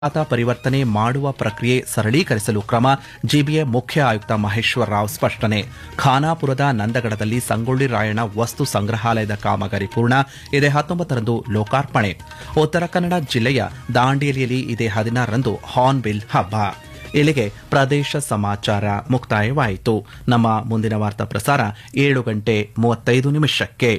ಖಾತಾ ಪರಿವರ್ತನೆ ಮಾಡುವ ಪ್ರಕ್ರಿಯೆ ಸರಳೀಕರಿಸಲು ಕ್ರಮ ಜಿಬಿಎ ಮುಖ್ಯ ಆಯುಕ್ತ ಮಹೇಶ್ವರ ರಾವ್ ಸ್ಪಷ್ಟನೆ ಖಾನಾಪುರದ ನಂದಗಡದಲ್ಲಿ ಸಂಗೊಳ್ಳಿ ರಾಯಣ್ಣ ವಸ್ತು ಸಂಗ್ರಹಾಲಯದ ಕಾಮಗಾರಿ ಪೂರ್ಣ ಇದೇ ಹತ್ತೊಂಬತ್ತರಂದು ಲೋಕಾರ್ಪಣೆ ಉತ್ತರ ಕನ್ನಡ ಜಿಲ್ಲೆಯ ದಾಂಡೇಲಿಯಲ್ಲಿ ಇದೇ ಹದಿನಾರರಂದು ಹಾರ್ನ್ಬಿಲ್ ಹಬ್ಬ ಇಲ್ಲಿಗೆ ಪ್ರದೇಶ ಸಮಾಚಾರ ಮುಕ್ತಾಯವಾಯಿತು ನಮ್ಮ ಮುಂದಿನ ವಾರ್ತಾ ಪ್ರಸಾರ ಏಳು ಗಂಟೆ ಮೂವತ್ತೈದು ನಿಮಿಷಕ್ಕೆ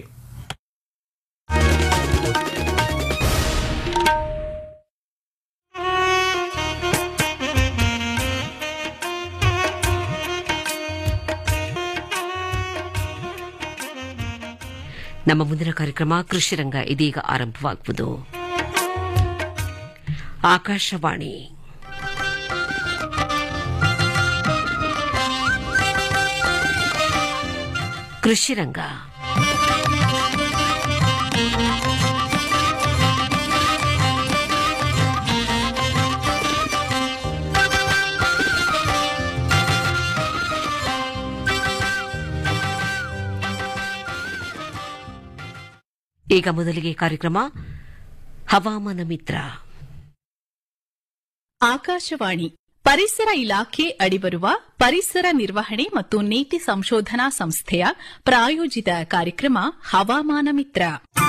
ನಮ್ಮ ಮುಂದಿನ ಕಾರ್ಯಕ್ರಮ ಕೃಷಿ ರಂಗ ಇದೀಗ ಆರಂಭವಾಗುವುದು ಆಕಾಶವಾಣಿ ಕೃಷಿ ರಂಗ ಈಗ ಮೊದಲಿಗೆ ಕಾರ್ಯಕ್ರಮ ಹವಾಮಾನ ಮಿತ್ರ ಆಕಾಶವಾಣಿ ಪರಿಸರ ಇಲಾಖೆ ಅಡಿಬರುವ ಪರಿಸರ ನಿರ್ವಹಣೆ ಮತ್ತು ನೀತಿ ಸಂಶೋಧನಾ ಸಂಸ್ಥೆಯ ಪ್ರಾಯೋಜಿತ ಕಾರ್ಯಕ್ರಮ ಹವಾಮಾನ ಮಿತ್ರ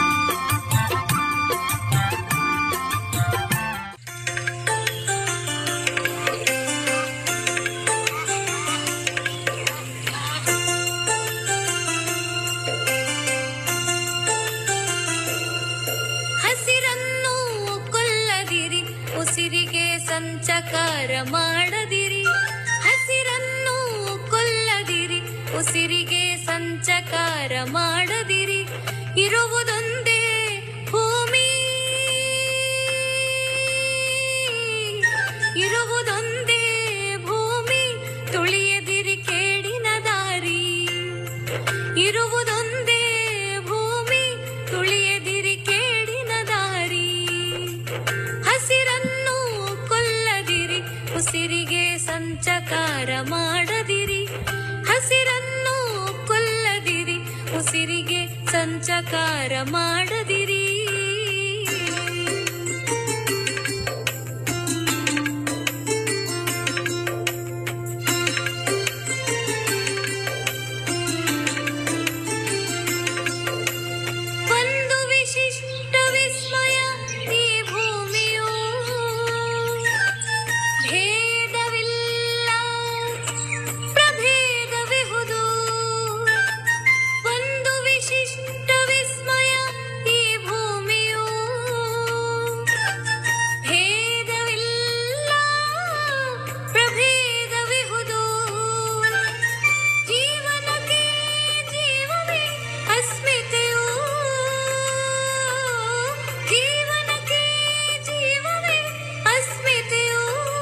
ಹಸಿರನ್ನು ಕೊಲ್ಲದಿರಿ ಉಸಿರಿಗೆ ಸಂಚಕಾರ ಮಾಡದಿರಿ ಹಸಿರನ್ನು ಕೊಲ್ಲದಿರಿ ಉಸಿರಿಗೆ ಸಂಚಕಾರ ಮಾಡದಿರಿ ಇರುವುದೊಂದೇ ಭೂಮಿ ಇರುವುದೊಂದೇ ಭೂಮಿ ತುಳಿಯದಿರಿ ಕೇಡಿನ ದಾರಿ ಇರುವುದೊಂದೇ ಭೂಮಿ ತುಳಿಯದಿರಿ ಕೇಡಿನ ದಾರಿ ಹಸಿರನ್ನು ಕೊಲ್ಲದಿರಿ ಉಸಿರಿಗೆ ಸಂಚಕಾರ ಮಾಡದಿರಿ ಹಸಿರನ್ನು ಕೊಲ್ಲದಿರಿ ಉಸಿರಿಗೆ ಸಂಚಕಾರ ಮಾಡದಿರಿ ಒಂದು ವಿಶಿಷ್ಟ ವಿಸ್ಮಯ ಈ ಭೂಮಿಯು ಭೇದವಿಲ್ಲ ಪ್ರಭೇದವಿಹುದು ಒಂದು ವಿಶಿಷ್ಟ ವಿಸ್ಮಯ ಈ ಭೂಮಿಯು ಭೇದವಿಲ್ಲ ಪ್ರಭೇದವಿಹುದು ಜೀವನಕ್ಕೆ ಜೀವವೇ ಅಸ್ಮಿತೆಯು ಜೀವನಕ್ಕೆ ಜೀವವೇ ಅಸ್ಮಿತೆಯು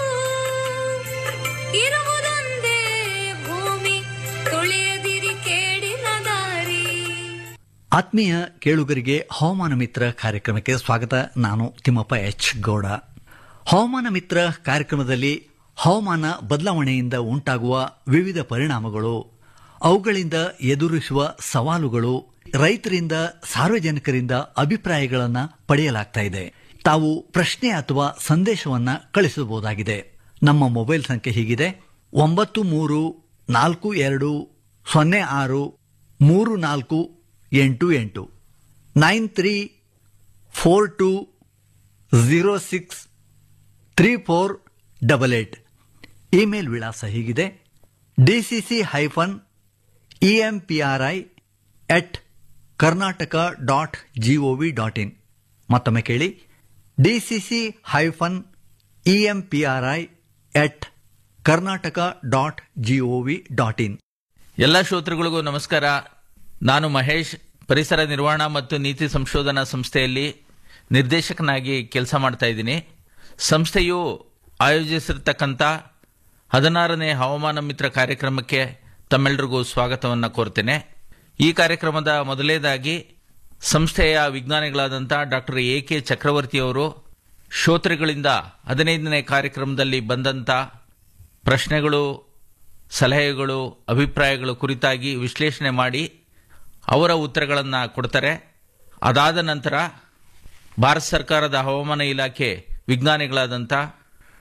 ಇರುವುದೊಂದೇ ಭೂಮಿ ತುಳಿಯದಿರಿ ಕೇಡಿನ ದಾರಿ ಆತ್ಮೀಯ ಕೇಳುಗರಿಗೆ ಹವಾಮಾನ ಮಿತ್ರ ಕಾರ್ಯಕ್ರಮಕ್ಕೆ ಸ್ವಾಗತ ನಾನು ತಿಮ್ಮಪ್ಪ ಎಚ್ ಗೌಡ ಹವಾಮಾನ ಮಿತ್ರ ಕಾರ್ಯಕ್ರಮದಲ್ಲಿ ಹವಾಮಾನ ಬದಲಾವಣೆಯಿಂದ ಉಂಟಾಗುವ ವಿವಿಧ ಪರಿಣಾಮಗಳು ಅವುಗಳಿಂದ ಎದುರಿಸುವ ಸವಾಲುಗಳು ರೈತರಿಂದ ಸಾರ್ವಜನಿಕರಿಂದ ಅಭಿಪ್ರಾಯಗಳನ್ನು ಪಡೆಯಲಾಗ್ತಾ ಇದೆ ತಾವು ಪ್ರಶ್ನೆ ಅಥವಾ ಸಂದೇಶವನ್ನ ಕಳಿಸಬಹುದಾಗಿದೆ ನಮ್ಮ ಮೊಬೈಲ್ ಸಂಖ್ಯೆ ಹೀಗಿದೆ ಒಂಬತ್ತು ಮೂರು ನಾಲ್ಕು ಎರಡು ಸೊನ್ನೆ ಆರು ಮೂರು ನಾಲ್ಕು ಎಂಟು ಎಂಟು nine three four two zero six three four double eight email ವಿಳಾಸ ಹೀಗಿದೆ D C C hyphen E M P R I at Karnataka dot G O V dot in ಮತ್ತೊಮ್ಮೆ ಕೇಳಿ D C C hyphen E M P R I at Karnataka dot G O V dot in ಎಲ್ಲ ಶ್ರೋತೃಗಳಿಗೂ ನಮಸ್ಕಾರ ನಾನು ಮಹೇಶ್ ಪರಿಸರ ನಿರ್ವಹಣಾ ಮತ್ತು ನೀತಿ ಸಂಶೋಧನಾ ಸಂಸ್ಥೆಯಲ್ಲಿ ನಿರ್ದೇಶಕನಾಗಿ ಕೆಲಸ ಮಾಡ್ತಾ ಇದ್ದೀನಿ ಸಂಸ್ಥೆಯು ಆಯೋಜಿಸಿರ್ತಕ್ಕಂಥ ಹದಿನಾರನೇ ಹವಾಮಾನ ಮಿತ್ರ ಕಾರ್ಯಕ್ರಮಕ್ಕೆ ತಮ್ಮೆಲ್ಲರಿಗೂ ಸ್ವಾಗತವನ್ನು ಕೋರ್ತೇನೆ ಈ ಕಾರ್ಯಕ್ರಮದ ಮೊದಲನೇದಾಗಿ ಸಂಸ್ಥೆಯ ವಿಜ್ಞಾನಿಗಳಾದಂಥ ಡಾಕ್ಟರ್ ಎ ಕೆ ಚಕ್ರವರ್ತಿಯವರು ಶ್ರೋತೃಗಳಿಂದ ಹದಿನೈದನೇ ಕಾರ್ಯಕ್ರಮದಲ್ಲಿ ಬಂದಂಥ ಪ್ರಶ್ನೆಗಳು ಸಲಹೆಗಳು ಅಭಿಪ್ರಾಯಗಳು ಕುರಿತಾಗಿ ವಿಶ್ಲೇಷಣೆ ಮಾಡಿ ಅವರ ಉತ್ತರಗಳನ್ನು ಕೊಡ್ತಾರೆ ಅದಾದ ನಂತರ ಭಾರತ ಸರ್ಕಾರದ ಹವಾಮಾನ ಇಲಾಖೆ ವಿಜ್ಞಾನಿಗಳಾದಂಥ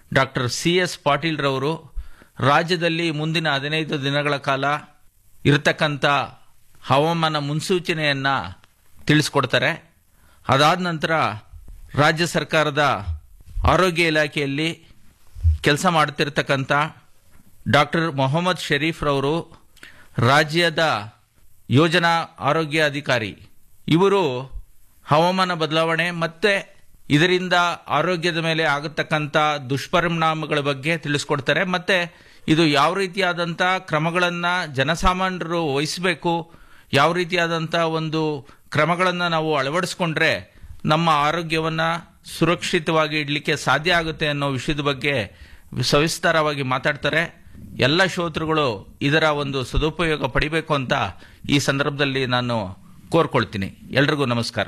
ಡಾಕ್ಟರ್ ಸಿ ಎಸ್ ಪಾಟೀಲ್ ರವರು ರಾಜ್ಯದಲ್ಲಿ ಮುಂದಿನ ಹದಿನೈದು ದಿನಗಳ ಕಾಲ ಇರತಕ್ಕಂಥ ಹವಾಮಾನ ಮುನ್ಸೂಚನೆಯನ್ನ ತಿಳಿಸ್ಕೊಡ್ತಾರೆ ಅದಾದ ನಂತರ ರಾಜ್ಯ ಸರ್ಕಾರದ ಆರೋಗ್ಯ ಇಲಾಖೆಯಲ್ಲಿ ಕೆಲಸ ಮಾಡ್ತಿರ್ತಕ್ಕಂಥ ಡಾಕ್ಟರ್ ಮೊಹಮ್ಮದ್ ಶರೀಫ್ ರವರು ರಾಜ್ಯದ ಯೋಜನಾ ಆರೋಗ್ಯ ಅಧಿಕಾರಿ ಇವರು ಹವಾಮಾನ ಬದಲಾವಣೆ ಮತ್ತೆ ಇದರಿಂದ ಆರೋಗ್ಯದ ಮೇಲೆ ಆಗತಕ್ಕಂಥ ದುಷ್ಪರಿಣಾಮಗಳ ಬಗ್ಗೆ ತಿಳಿಸ್ಕೊಡ್ತಾರೆ ಮತ್ತೆ ಇದು ಯಾವ ರೀತಿಯಾದಂಥ ಕ್ರಮಗಳನ್ನ ಜನಸಾಮಾನ್ಯರು ವಹಿಸಬೇಕು ಯಾವ ರೀತಿಯಾದಂಥ ಒಂದು ಕ್ರಮಗಳನ್ನು ನಾವು ಅಳವಡಿಸ್ಕೊಂಡ್ರೆ ನಮ್ಮ ಆರೋಗ್ಯವನ್ನ ಸುರಕ್ಷಿತವಾಗಿ ಇಡಲಿಕ್ಕೆ ಸಾಧ್ಯ ಆಗುತ್ತೆ ಅನ್ನೋ ವಿಷಯದ ಬಗ್ಗೆ ಸವಿಸ್ತಾರವಾಗಿ ಮಾತಾಡ್ತಾರೆ ಎಲ್ಲ ಶ್ರೋತೃಗಳು ಇದರ ಒಂದು ಸದುಪಯೋಗ ಪಡಿಬೇಕು ಅಂತ ಈ ಸಂದರ್ಭದಲ್ಲಿ ನಾನು ಕೋರ್ಕೊಳ್ತೀನಿ ಎಲ್ರಿಗೂ ನಮಸ್ಕಾರ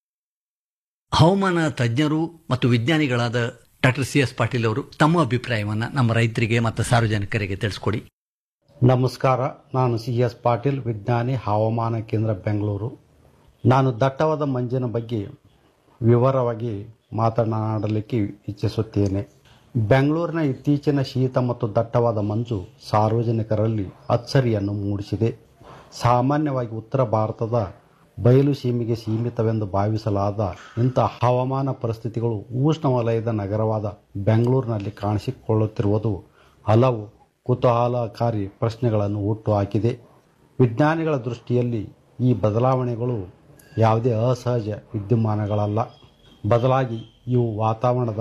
ಹವಾಮಾನ ತಜ್ಞರು ಮತ್ತು ವಿಜ್ಞಾನಿಗಳಾದ ಡಾಕ್ಟರ್ ಸಿ ಎಸ್ ಪಾಟೀಲ್ ಅವರು ತಮ್ಮ ಅಭಿಪ್ರಾಯವನ್ನ ನಮ್ಮ ರೈತರಿಗೆ ಮತ್ತು ಸಾರ್ವಜನಿಕರಿಗೆ ತಿಳಿಸ್ಕೊಡಿ ನಮಸ್ಕಾರ ನಾನು ಸಿ ಎಸ್ ಪಾಟೀಲ್ ವಿಜ್ಞಾನಿ ಹವಾಮಾನ ಕೇಂದ್ರ ಬೆಂಗಳೂರು ನಾನು ದಟ್ಟವಾದ ಮಂಜಿನ ಬಗ್ಗೆ ವಿವರವಾಗಿ ಮಾತನಾಡಲಿಕ್ಕೆ ಇಚ್ಛಿಸುತ್ತೇನೆ ಬೆಂಗಳೂರಿನ ಇತ್ತೀಚಿನ ಶೀತ ಮತ್ತು ದಟ್ಟವಾದ ಮಂಜು ಸಾರ್ವಜನಿಕರಲ್ಲಿ ಅಚ್ಚರಿಯನ್ನು ಮೂಡಿಸಿದೆ ಸಾಮಾನ್ಯವಾಗಿ ಉತ್ತರ ಭಾರತದ ಬಯಲು ಸೀಮೆಗೆ ಸೀಮಿತವೆಂದು ಭಾವಿಸಲಾದ ಇಂಥ ಹವಾಮಾನ ಪರಿಸ್ಥಿತಿಗಳು ಉಷ್ಣವಲಯದ ನಗರವಾದ ಬೆಂಗಳೂರಿನಲ್ಲಿ ಕಾಣಿಸಿಕೊಳ್ಳುತ್ತಿರುವುದು ಹಲವು ಕುತೂಹಲಕಾರಿ ಪ್ರಶ್ನೆಗಳನ್ನು ಹುಟ್ಟುಹಾಕಿದೆ ವಿಜ್ಞಾನಿಗಳ ದೃಷ್ಟಿಯಲ್ಲಿ ಈ ಬದಲಾವಣೆಗಳು ಯಾವುದೇ ಅಸಹಜ ವಿದ್ಯಮಾನಗಳಲ್ಲ ಬದಲಾಗಿ ಇವು ವಾತಾವರಣದ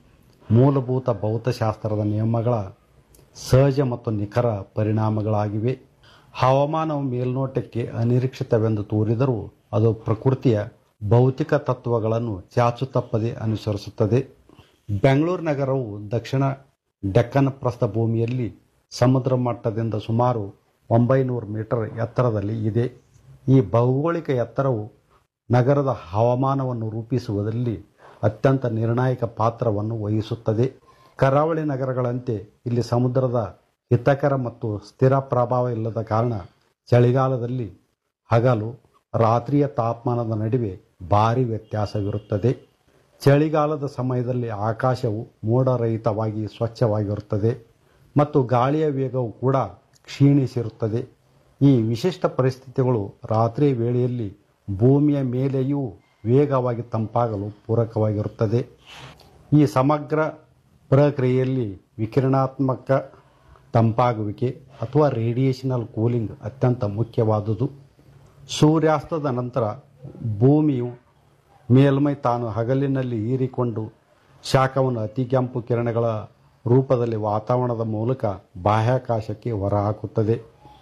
ಮೂಲಭೂತ ಭೌತಶಾಸ್ತ್ರದ ನಿಯಮಗಳ ಸಹಜ ಮತ್ತು ನಿಖರ ಪರಿಣಾಮಗಳಾಗಿವೆ ಹವಾಮಾನವು ಮೇಲ್ನೋಟಕ್ಕೆ ಅನಿರೀಕ್ಷಿತವೆಂದು ತೋರಿದರೂ ಅದು ಪ್ರಕೃತಿಯ ಭೌತಿಕ ತತ್ವಗಳನ್ನು ಚಾಚು ತಪ್ಪದೆ ಅನುಸರಿಸುತ್ತದೆ ಬೆಂಗಳೂರು ನಗರವು ದಕ್ಷಿಣ ಡೆಕ್ಕನ್ ಪ್ರಸ್ಥಭೂಮಿಯಲ್ಲಿ ಸಮುದ್ರ ಮಟ್ಟದಿಂದ ಸುಮಾರು ಒಂಬೈನೂರು ಮೀಟರ್ ಎತ್ತರದಲ್ಲಿ ಇದೆ ಈ ಭೌಗೋಳಿಕ ಎತ್ತರವು ನಗರದ ಹವಾಮಾನವನ್ನು ರೂಪಿಸುವುದರಲ್ಲಿ ಅತ್ಯಂತ ನಿರ್ಣಾಯಕ ಪಾತ್ರವನ್ನು ವಹಿಸುತ್ತದೆ ಕರಾವಳಿ ನಗರಗಳಂತೆ ಇಲ್ಲಿ ಸಮುದ್ರದ ಹಿತಕರ ಮತ್ತು ಸ್ಥಿರ ಪ್ರಭಾವ ಇಲ್ಲದ ಕಾರಣ ಚಳಿಗಾಲದಲ್ಲಿ ಹಗಲು ರಾತ್ರಿಯ ತಾಪಮಾನದ ನಡುವೆ ಭಾರಿ ವ್ಯತ್ಯಾಸವಿರುತ್ತದೆ ಚಳಿಗಾಲದ ಸಮಯದಲ್ಲಿ ಆಕಾಶವು ಮೋಡರಹಿತವಾಗಿ ಸ್ವಚ್ಛವಾಗಿರುತ್ತದೆ ಮತ್ತು ಗಾಳಿಯ ವೇಗವು ಕೂಡ ಕ್ಷೀಣಿಸಿರುತ್ತದೆ ಈ ವಿಶಿಷ್ಟ ಪರಿಸ್ಥಿತಿಗಳು ರಾತ್ರಿಯ ವೇಳೆಯಲ್ಲಿ ಭೂಮಿಯ ಮೇಲೆಯೂ ವೇಗವಾಗಿ ತಂಪಾಗಲು ಪೂರಕವಾಗಿರುತ್ತದೆ ಈ ಸಮಗ್ರ ಪ್ರಕ್ರಿಯೆಯಲ್ಲಿ ವಿಕಿರಣಾತ್ಮಕ ತಂಪಾಗುವಿಕೆ ಅಥವಾ ರೇಡಿಯೇಷನಲ್ ಕೂಲಿಂಗ್ ಅತ್ಯಂತ ಮುಖ್ಯವಾದುದು ಸೂರ್ಯಾಸ್ತದ ನಂತರ ಭೂಮಿಯು ಮೇಲ್ಮೈ ತಾನು ಹಗಲಿನಲ್ಲಿ ಹೀರಿಕೊಂಡು ಶಾಖವನ್ನು ಅತಿ ಕೆಂಪು ಕಿರಣಗಳ ರೂಪದಲ್ಲಿ ವಾತಾವರಣದ ಮೂಲಕ ಬಾಹ್ಯಾಕಾಶಕ್ಕೆ ಹೊರಹಾಕುತ್ತದೆ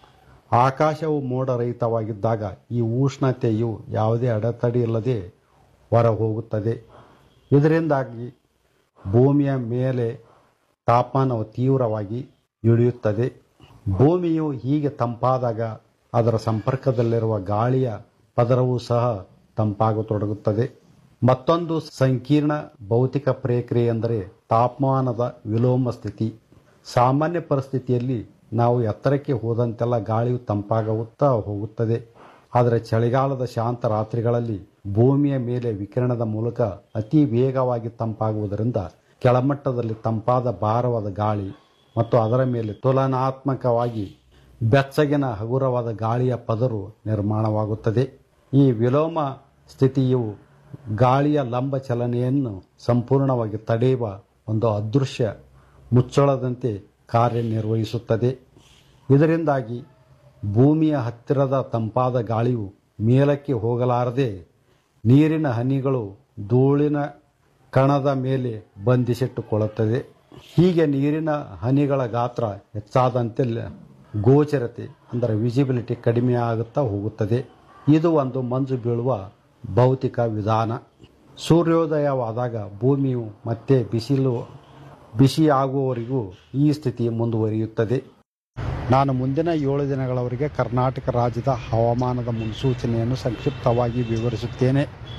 ಆಕಾಶವು ಮೋಡರಹಿತವಾಗಿದ್ದಾಗ ಈ ಉಷ್ಣತೆಯು ಯಾವುದೇ ಅಡೆತಡೆ ಇಲ್ಲದೆ ಹೊರ ಹೋಗುತ್ತದೆ ಇದರಿಂದಾಗಿ ಭೂಮಿಯ ಮೇಲೆ ತಾಪಮಾನವು ತೀವ್ರವಾಗಿ ಇಳಿಯುತ್ತದೆ ಭೂಮಿಯು ಹೀಗೆ ತಂಪಾದಾಗ ಅದರ ಸಂಪರ್ಕದಲ್ಲಿರುವ ಗಾಳಿಯ ಪದರವೂ ಸಹ ತಂಪಾಗತೊಡಗುತ್ತದೆ ಮತ್ತೊಂದು ಸಂಕೀರ್ಣ ಭೌತಿಕ ಪ್ರಕ್ರಿಯೆ ಎಂದರೆ ತಾಪಮಾನದ ವಿಲೋಮ ಸ್ಥಿತಿ ಸಾಮಾನ್ಯ ಪರಿಸ್ಥಿತಿಯಲ್ಲಿ ನಾವು ಎತ್ತರಕ್ಕೆ ಹೋದಂತೆಲ್ಲ ಗಾಳಿಯು ತಂಪಾಗುತ್ತಾ ಹೋಗುತ್ತದೆ ಆದರೆ ಚಳಿಗಾಲದ ಶಾಂತ ರಾತ್ರಿಗಳಲ್ಲಿ ಭೂಮಿಯ ಮೇಲೆ ವಿಕಿರಣದ ಮೂಲಕ ಅತಿ ವೇಗವಾಗಿ ತಂಪಾಗುವುದರಿಂದ ಕೆಳಮಟ್ಟದಲ್ಲಿ ತಂಪಾದ ಭಾರವಾದ ಗಾಳಿ ಮತ್ತು ಅದರ ಮೇಲೆ ತುಲನಾತ್ಮಕವಾಗಿ ಬೆಚ್ಚಗಿನ ಹಗುರವಾದ ಗಾಳಿಯ ಪದರು ನಿರ್ಮಾಣವಾಗುತ್ತದೆ ಈ ವಿಲೋಮ ಸ್ಥಿತಿಯು ಗಾಳಿಯ ಲಂಬ ಚಲನೆಯನ್ನು ಸಂಪೂರ್ಣವಾಗಿ ತಡೆಯುವ ಒಂದು ಅದೃಶ್ಯ ಮುಚ್ಚಳದಂತೆ ಕಾರ್ಯನಿರ್ವಹಿಸುತ್ತದೆ ಇದರಿಂದಾಗಿ ಭೂಮಿಯ ಹತ್ತಿರದ ತಂಪಾದ ಗಾಳಿಯು ಮೇಲಕ್ಕೆ ಹೋಗಲಾರದೆ ನೀರಿನ ಹನಿಗಳು ಧೂಳಿನ ಕಣದ ಮೇಲೆ ಬಂಧಿಸಿಟ್ಟುಕೊಳ್ಳುತ್ತದೆ ಹೀಗೆ ನೀರಿನ ಹನಿಗಳ ಗಾತ್ರ ಹೆಚ್ಚಾದಂತೆ ಗೋಚರತೆ ಅಂದರೆ ವಿಸಿಬಿಲಿಟಿ ಕಡಿಮೆ ಆಗುತ್ತಾ ಹೋಗುತ್ತದೆ ಇದು ಒಂದು ಮಂಜು ಬೀಳುವ ಭೌತಿಕ ವಿಧಾನ ಸೂರ್ಯೋದಯವಾದಾಗ ಭೂಮಿಯು ಮತ್ತೆ ಬಿಸಿಲು ಬಿಸಿಯಾಗುವವರೆಗೂ ಈ ಸ್ಥಿತಿ ಮುಂದುವರಿಯುತ್ತದೆ ನಾನು ಮುಂದಿನ ಏಳು ದಿನಗಳವರೆಗೆ ಕರ್ನಾಟಕ ರಾಜ್ಯದ ಹವಾಮಾನದ ಮುನ್ಸೂಚನೆಯನ್ನು ಸಂಕ್ಷಿಪ್ತವಾಗಿ ವಿವರಿಸುತ್ತೇನೆ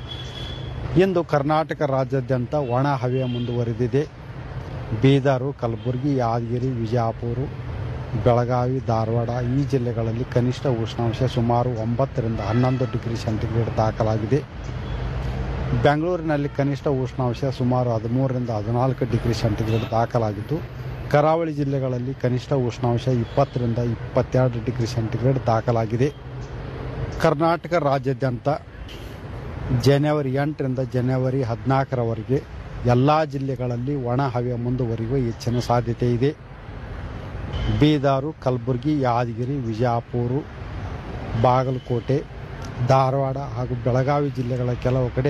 ಇಂದು ಕರ್ನಾಟಕ ರಾಜ್ಯಾದ್ಯಂತ ಒಣ ಹವೆ ಮುಂದುವರೆದಿದೆ ಬೀದರು ಕಲಬುರಗಿ ಯಾದಗಿರಿ ವಿಜಯಪುರ ಬೆಳಗಾವಿ ಧಾರವಾಡ ಈ ಜಿಲ್ಲೆಗಳಲ್ಲಿ ಕನಿಷ್ಠ ಉಷ್ಣಾಂಶ ಸುಮಾರು ಒಂಬತ್ತರಿಂದ ಹನ್ನೊಂದು ಡಿಗ್ರಿ ಸೆಂಟಿಗ್ರೇಡ್ ದಾಖಲಾಗಿದೆ ಬೆಂಗಳೂರಿನಲ್ಲಿ ಕನಿಷ್ಠ ಉಷ್ಣಾಂಶ ಸುಮಾರು ಹದಿಮೂರರಿಂದ ಹದಿನಾಲ್ಕು ಡಿಗ್ರಿ ಸೆಂಟಿಗ್ರೇಡ್ ದಾಖಲಾಗಿದ್ದು ಕರಾವಳಿ ಜಿಲ್ಲೆಗಳಲ್ಲಿ ಕನಿಷ್ಠ ಉಷ್ಣಾಂಶ ಇಪ್ಪತ್ತರಿಂದ ಇಪ್ಪತ್ತೆರಡು ಡಿಗ್ರಿ ಸೆಂಟಿಗ್ರೇಡ್ ದಾಖಲಾಗಿದೆ ಕರ್ನಾಟಕ ರಾಜ್ಯಾದ್ಯಂತ ಜನವರಿ ಎಂಟರಿಂದ ಜನವರಿ ಹದಿನಾಲ್ಕರವರೆಗೆ ಎಲ್ಲ ಜಿಲ್ಲೆಗಳಲ್ಲಿ ಒಣ ಹವೆ ಮುಂದುವರಿಯುವ ಹೆಚ್ಚಿನ ಸಾಧ್ಯತೆ ಇದೆ ಬೀದಾರು ಕಲಬುರಗಿ ಯಾದಗಿರಿ ವಿಜಯಪುರ ಬಾಗಲಕೋಟೆ ಧಾರವಾಡ ಹಾಗೂ ಬೆಳಗಾವಿ ಜಿಲ್ಲೆಗಳ ಕೆಲವು ಕಡೆ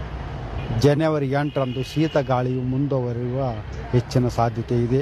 ಜನವರಿ ಎಂಟರಂದು ಶೀತ ಗಾಳಿಯು ಮುಂದುವರಿಯುವ ಹೆಚ್ಚಿನ ಸಾಧ್ಯತೆ ಇದೆ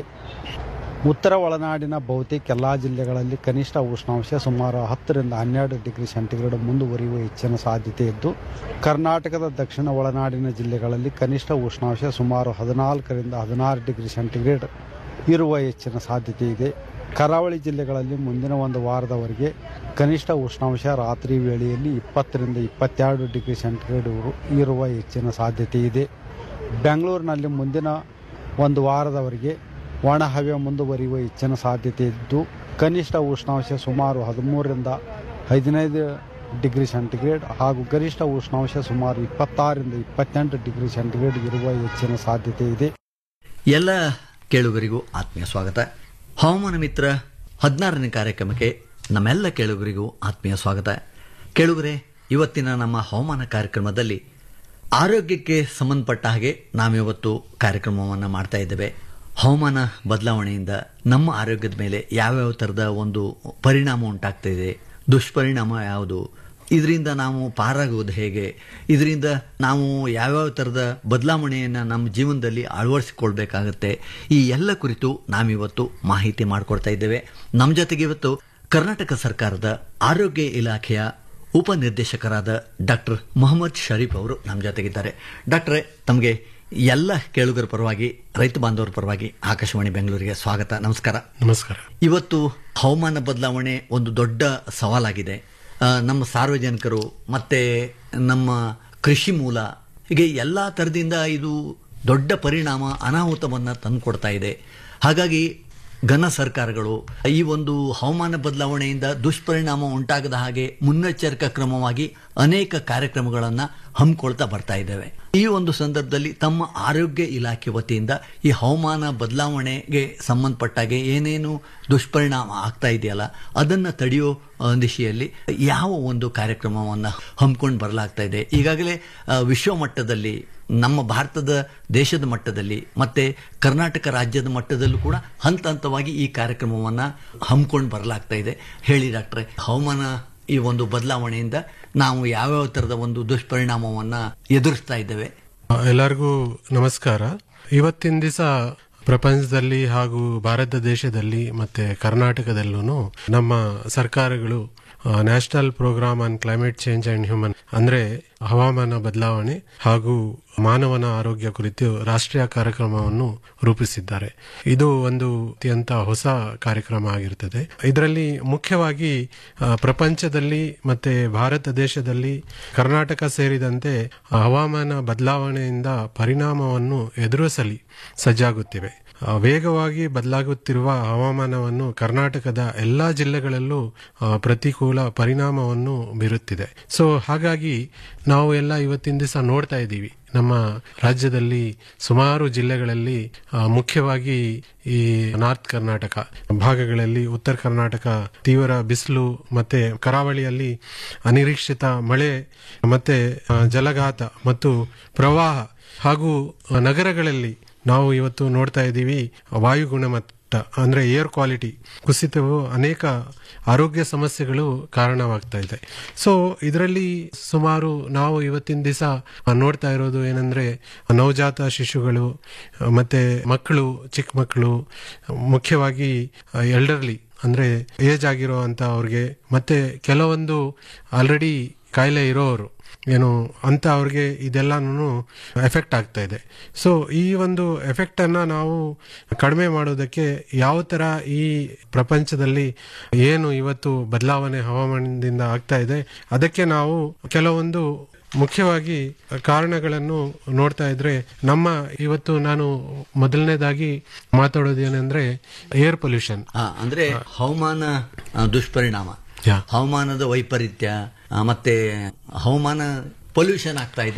ಉತ್ತರ ಒಳನಾಡಿನ ಬಹುತೇಕ ಎಲ್ಲ ಜಿಲ್ಲೆಗಳಲ್ಲಿ ಕನಿಷ್ಠ ಉಷ್ಣಾಂಶ ಸುಮಾರು ಹತ್ತರಿಂದ ಹನ್ನೆರಡು ಡಿಗ್ರಿ ಸೆಂಟಿಗ್ರೇಡ್ ಮುಂದುವರಿಯುವ ಹೆಚ್ಚಿನ ಸಾಧ್ಯತೆ ಇದ್ದು ಕರ್ನಾಟಕದ ದಕ್ಷಿಣ ಒಳನಾಡಿನ ಜಿಲ್ಲೆಗಳಲ್ಲಿ ಕನಿಷ್ಠ ಉಷ್ಣಾಂಶ ಸುಮಾರು ಹದಿನಾಲ್ಕರಿಂದ ಹದಿನಾರು ಡಿಗ್ರಿ ಸೆಂಟಿಗ್ರೇಡ್ ಇರುವ ಹೆಚ್ಚಿನ ಸಾಧ್ಯತೆ ಇದೆ ಕರಾವಳಿ ಜಿಲ್ಲೆಗಳಲ್ಲಿ ಮುಂದಿನ ಒಂದು ವಾರದವರೆಗೆ ಕನಿಷ್ಠ ಉಷ್ಣಾಂಶ ರಾತ್ರಿ ವೇಳೆಯಲ್ಲಿ ಇಪ್ಪತ್ತರಿಂದ ಇಪ್ಪತ್ತೆರಡು ಡಿಗ್ರಿ ಸೆಂಟಿಗ್ರೇಡ್ ಇರು- ಇರುವ ಹೆಚ್ಚಿನ ಸಾಧ್ಯತೆ ಇದೆ ಬೆಂಗಳೂರಿನಲ್ಲಿ ಮುಂದಿನ ಒಂದು ವಾರದವರೆಗೆ ಒಣ ಹವೆ ಮುಂದುವರಿಯುವ ಹೆಚ್ಚಿನ ಸಾಧ್ಯತೆ ಇದ್ದು ಕನಿಷ್ಠ ಉಷ್ಣಾಂಶ ಸುಮಾರು ಹದಿಮೂರರಿಂದ ಹದಿನೈದು ಡಿಗ್ರಿ ಸೆಂಟಿಗ್ರೇಡ್ ಹಾಗೂ ಗರಿಷ್ಠ ಉಷ್ಣಾಂಶ ಸುಮಾರು ಇಪ್ಪತ್ತಾರರಿಂದ ಇಪ್ಪತ್ತೆಂಟು ಡಿಗ್ರಿ ಸೆಂಟಿಗ್ರೇಡ್ ಇರುವ ಹೆಚ್ಚಿನ ಸಾಧ್ಯತೆ ಇದೆ ಎಲ್ಲ ಕೇಳುಗರಿಗೂ ಆತ್ಮೀಯ ಸ್ವಾಗತ ಹವಾಮಾನ ಮಿತ್ರ ಹದಿನಾರನೇ ಕಾರ್ಯಕ್ರಮಕ್ಕೆ ನಮ್ಮೆಲ್ಲ ಕೇಳುಗರಿಗೂ ಆತ್ಮೀಯ ಸ್ವಾಗತ ಕೇಳುಗರೆ ಇವತ್ತಿನ ನಮ್ಮ ಹವಾಮಾನ ಕಾರ್ಯಕ್ರಮದಲ್ಲಿ ಆರೋಗ್ಯಕ್ಕೆ ಸಂಬಂಧಪಟ್ಟ ಹಾಗೆ ನಾವಿವತ್ತು ಕಾರ್ಯಕ್ರಮವನ್ನು ಮಾಡ್ತಾ ಇದ್ದೇವೆ ಹವಾಮಾನ ಬದಲಾವಣೆಯಿಂದ ನಮ್ಮ ಆರೋಗ್ಯದ ಮೇಲೆ ಯಾವ್ಯಾವ ಥರದ ಒಂದು ಪರಿಣಾಮ ಉಂಟಾಗ್ತಾ ಇದೆ ದುಷ್ಪರಿಣಾಮ ಯಾವುದು ಇದರಿಂದ ನಾವು ಪಾರಾಗುವುದು ಹೇಗೆ ಇದರಿಂದ ನಾವು ಯಾವ್ಯಾವ ಥರದ ಬದಲಾವಣೆಯನ್ನು ನಮ್ಮ ಜೀವನದಲ್ಲಿ ಅಳವಡಿಸಿಕೊಳ್ಬೇಕಾಗತ್ತೆ ಈ ಎಲ್ಲ ಕುರಿತು ನಾವಿವತ್ತು ಮಾಹಿತಿ ಮಾಡಿಕೊಡ್ತಾ ಇದ್ದೇವೆ ನಮ್ಮ ಜೊತೆಗೆ ಇವತ್ತು ಕರ್ನಾಟಕ ಸರ್ಕಾರದ ಆರೋಗ್ಯ ಇಲಾಖೆಯ ಉಪನಿರ್ದೇಶಕರಾದ ಡಾಕ್ಟರ್ ಮೊಹಮ್ಮದ್ ಶರೀಫ್ ಅವರು ನಮ್ಮ ಜೊತೆಗಿದ್ದಾರೆ ಡಾಕ್ಟ್ರೇ ತಮಗೆ ಎಲ್ಲ ಕೇಳುಗರ ಪರವಾಗಿ ರೈತ ಬಾಂಧವರ ಪರವಾಗಿ ಆಕಾಶವಾಣಿ ಬೆಂಗಳೂರಿಗೆ ಸ್ವಾಗತ ನಮಸ್ಕಾರ ನಮಸ್ಕಾರ ಇವತ್ತು ಹವಾಮಾನ ಬದಲಾವಣೆ ಒಂದು ದೊಡ್ಡ ಸವಾಲಾಗಿದೆ ಆ, ನಮ್ಮ ಸಾರ್ವಜನಿಕರು ಮತ್ತೆ ನಮ್ಮ ಕೃಷಿ ಮೂಲ ಹೀಗೆ ಎಲ್ಲ ಥರದಿಂದ ಇದು ದೊಡ್ಡ ಪರಿಣಾಮ ಅನಾಹುತವನ್ನು ತಂದುಕೊಡ್ತಾ ಇದೆ ಹಾಗಾಗಿ ಘನ ಸರ್ಕಾರಗಳು ಈ ಒಂದು ಹವಾಮಾನ ಬದಲಾವಣೆಯಿಂದ ದುಷ್ಪರಿಣಾಮ ಉಂಟಾಗದ ಹಾಗೆ ಮುನ್ನೆಚ್ಚರಿಕಾ ಕ್ರಮವಾಗಿ ಅನೇಕ ಕಾರ್ಯಕ್ರಮಗಳನ್ನು ಹಮ್ಮಿಕೊಳ್ತಾ ಬರ್ತಾ ಇದ್ದೇವೆ ಈ ಒಂದು ಸಂದರ್ಭದಲ್ಲಿ ತಮ್ಮ ಆರೋಗ್ಯ ಇಲಾಖೆ ವತಿಯಿಂದ ಈ ಹವಾಮಾನ ಬದಲಾವಣೆಗೆ ಸಂಬಂಧಪಟ್ಟಾಗೆ ಏನೇನು ದುಷ್ಪರಿಣಾಮ ಆಗ್ತಾ ಇದೆಯಲ್ಲ ಅದನ್ನು ತಡೆಯೋ ಆ, ದಿಶೆಯಲ್ಲಿ ಯಾವ ಒಂದು ಕಾರ್ಯಕ್ರಮವನ್ನು ಹಮ್ಮಿಕೊಂಡು ಬರಲಾಗ್ತಾ ಇದೆ ಈಗಾಗಲೇ ಆ, ವಿಶ್ವ ಮಟ್ಟದಲ್ಲಿ ನಮ್ಮ ಭಾರತದ ದೇಶದ ಮಟ್ಟದಲ್ಲಿ ಮತ್ತೆ ಕರ್ನಾಟಕ ರಾಜ್ಯದ ಮಟ್ಟದಲ್ಲೂ ಕೂಡ ಹಂತ ಹಂತವಾಗಿ ಈ ಕಾರ್ಯಕ್ರಮವನ್ನು ಹಮ್ಮಿಕೊಂಡು ಬರಲಾಗ್ತಾ ಇದೆ ಹೇಳಿ ಡಾಕ್ಟ್ರೆ ಹವಾಮಾನ ಈ ಒಂದು ಬದಲಾವಣೆಯಿಂದ ನಾವು ಯಾವ್ಯಾವ ಥರದ ಒಂದು ದುಷ್ಪರಿಣಾಮವನ್ನು ಎದುರಿಸ್ತಾ ಇದ್ದೇವೆ ಎಲ್ಲರಿಗೂ ನಮಸ್ಕಾರ ಇವತ್ತಿನ ದಿವಸ ಪ್ರಪಂಚದಲ್ಲಿ ಹಾಗೂ ಭಾರತ ದೇಶದಲ್ಲಿ ಮತ್ತೆ ಕರ್ನಾಟಕದಲ್ಲೂ ನಮ್ಮ ಸರ್ಕಾರಗಳು national programme on climate change and human ಅಂದ್ರೆ ಹವಾಮಾನ ಬದಲಾವಣೆ ಹಾಗೂ ಮಾನವನ ಆರೋಗ್ಯ ಕುರಿತು ರಾಷ್ಟ್ರೀಯ ಕಾರ್ಯಕ್ರಮವನ್ನು ರೂಪಿಸಿದ್ದಾರೆ ಇದು ಒಂದು ಅತ್ಯಂತ ಹೊಸ ಕಾರ್ಯಕ್ರಮ ಆಗಿರುತ್ತದೆ ಇದರಲ್ಲಿ ಮುಖ್ಯವಾಗಿ ಆ, ಪ್ರಪಂಚದಲ್ಲಿ ಮತ್ತೆ ಭಾರತ ದೇಶದಲ್ಲಿ ಕರ್ನಾಟಕ ಸೇರಿದಂತೆ ಹವಾಮಾನ ಬದಲಾವಣೆಯಿಂದ ಪರಿಣಾಮವನ್ನು ಎದುರಿಸಲಿ ಸಜ್ಜಾಗುತ್ತಿವೆ ಆ, ವೇಗವಾಗಿ ಬದಲಾಗುತ್ತಿರುವ ಹವಾಮಾನವನ್ನು ಕರ್ನಾಟಕದ ಎಲ್ಲಾ ಜಿಲ್ಲೆಗಳಲ್ಲೂ ಆ, ಪ್ರತಿಕೂಲ ಪರಿಣಾಮವನ್ನು ಬೀರುತ್ತಿದೆ ಸೊ ಹಾಗಾಗಿ ನಾವು ಎಲ್ಲ ಇವತ್ತಿನ ದಿವಸ ನೋಡ್ತಾ ಇದ್ದೀವಿ ನಮ್ಮ ರಾಜ್ಯದಲ್ಲಿ ಸುಮಾರು ಜಿಲ್ಲೆಗಳಲ್ಲಿ ಆ, ಮುಖ್ಯವಾಗಿ ಈ ನಾರ್ತ್ ಕರ್ನಾಟಕ ಭಾಗಗಳಲ್ಲಿ ಉತ್ತರ ಕರ್ನಾಟಕ ತೀವ್ರ ಬಿಸಿಲು ಮತ್ತೆ ಕರಾವಳಿಯಲ್ಲಿ ಅನಿರೀಕ್ಷಿತ ಮಳೆ ಮತ್ತೆ ಆ, ಜಲಘಾತ ಮತ್ತು ಪ್ರವಾಹ ಹಾಗೂ ಆ, ನಗರಗಳಲ್ಲಿ ನಾವು ಇವತ್ತು ನೋಡ್ತಾ ಇದ್ದೀವಿ ವಾಯು ಗುಣಮಟ್ಟ ಅಂದ್ರೆ ಏರ್ ಕ್ವಾಲಿಟಿ ಕುಸಿತವು ಅನೇಕ ಆರೋಗ್ಯ ಸಮಸ್ಯೆಗಳು ಕಾರಣವಾಗ್ತಾ ಇದೆ ಸೊ ಇದರಲ್ಲಿ ಸುಮಾರು ನಾವು ಇವತ್ತಿನ ದಿವಸ ನೋಡ್ತಾ ಇರೋದು ಏನಂದ್ರೆ ನವಜಾತ ಶಿಶುಗಳು ಆ, ಮತ್ತೆ ಮಕ್ಕಳು ಚಿಕ್ಕ ಮಕ್ಕಳು ಮುಖ್ಯವಾಗಿ ಎಲ್ಡರ್ಲಿ ಅಂದ್ರೆ ಏಜ್ ಆಗಿರೋ ಅಂತ ಅವ್ರಿಗೆ ಮತ್ತೆ ಕೆಲವೊಂದು ಆಲ್ರೆಡಿ ಕಾಯಿಲೆ ಇರೋರು ಏನು ಅಂತ ಅವ್ರಿಗೆ ಇದೆಲ್ಲಾನು ಎಫೆಕ್ಟ್ ಆಗ್ತಾ ಇದೆ ಸೊ ಈ ಒಂದು ಎಫೆಕ್ಟ್ ಅನ್ನ ನಾವು ಕಡಿಮೆ ಮಾಡೋದಕ್ಕೆ ಯಾವ ತರ ಈ ಪ್ರಪಂಚದಲ್ಲಿ ಏನು ಇವತ್ತು ಬದಲಾವಣೆ ಹವಾಮಾನದಿಂದ ಆಗ್ತಾ ಇದೆ ಅದಕ್ಕೆ ನಾವು ಕೆಲವೊಂದು ಮುಖ್ಯವಾಗಿ ಕಾರಣಗಳನ್ನು ನೋಡ್ತಾ ಇದ್ರೆ ನಮ್ಮ ಇವತ್ತು ನಾನು ಮೊದಲನೇದಾಗಿ ಮಾತಾಡೋದು ಏನಂದ್ರೆ ಏರ್ ಪೊಲ್ಯೂಷನ್ ಆ, ಅಂದ್ರೆ ಹವಾಮಾನ ಆ, ದುಷ್ಪರಿಣಾಮ ಯಾ. ಹವಾಮಾನದ ವೈಪರೀತ್ಯ ಆ, ಮತ್ತೆ ಹವಾಮಾನ ಪೊಲ್ಯೂಷನ್ ಆಗ್ತಾ ಇದೆ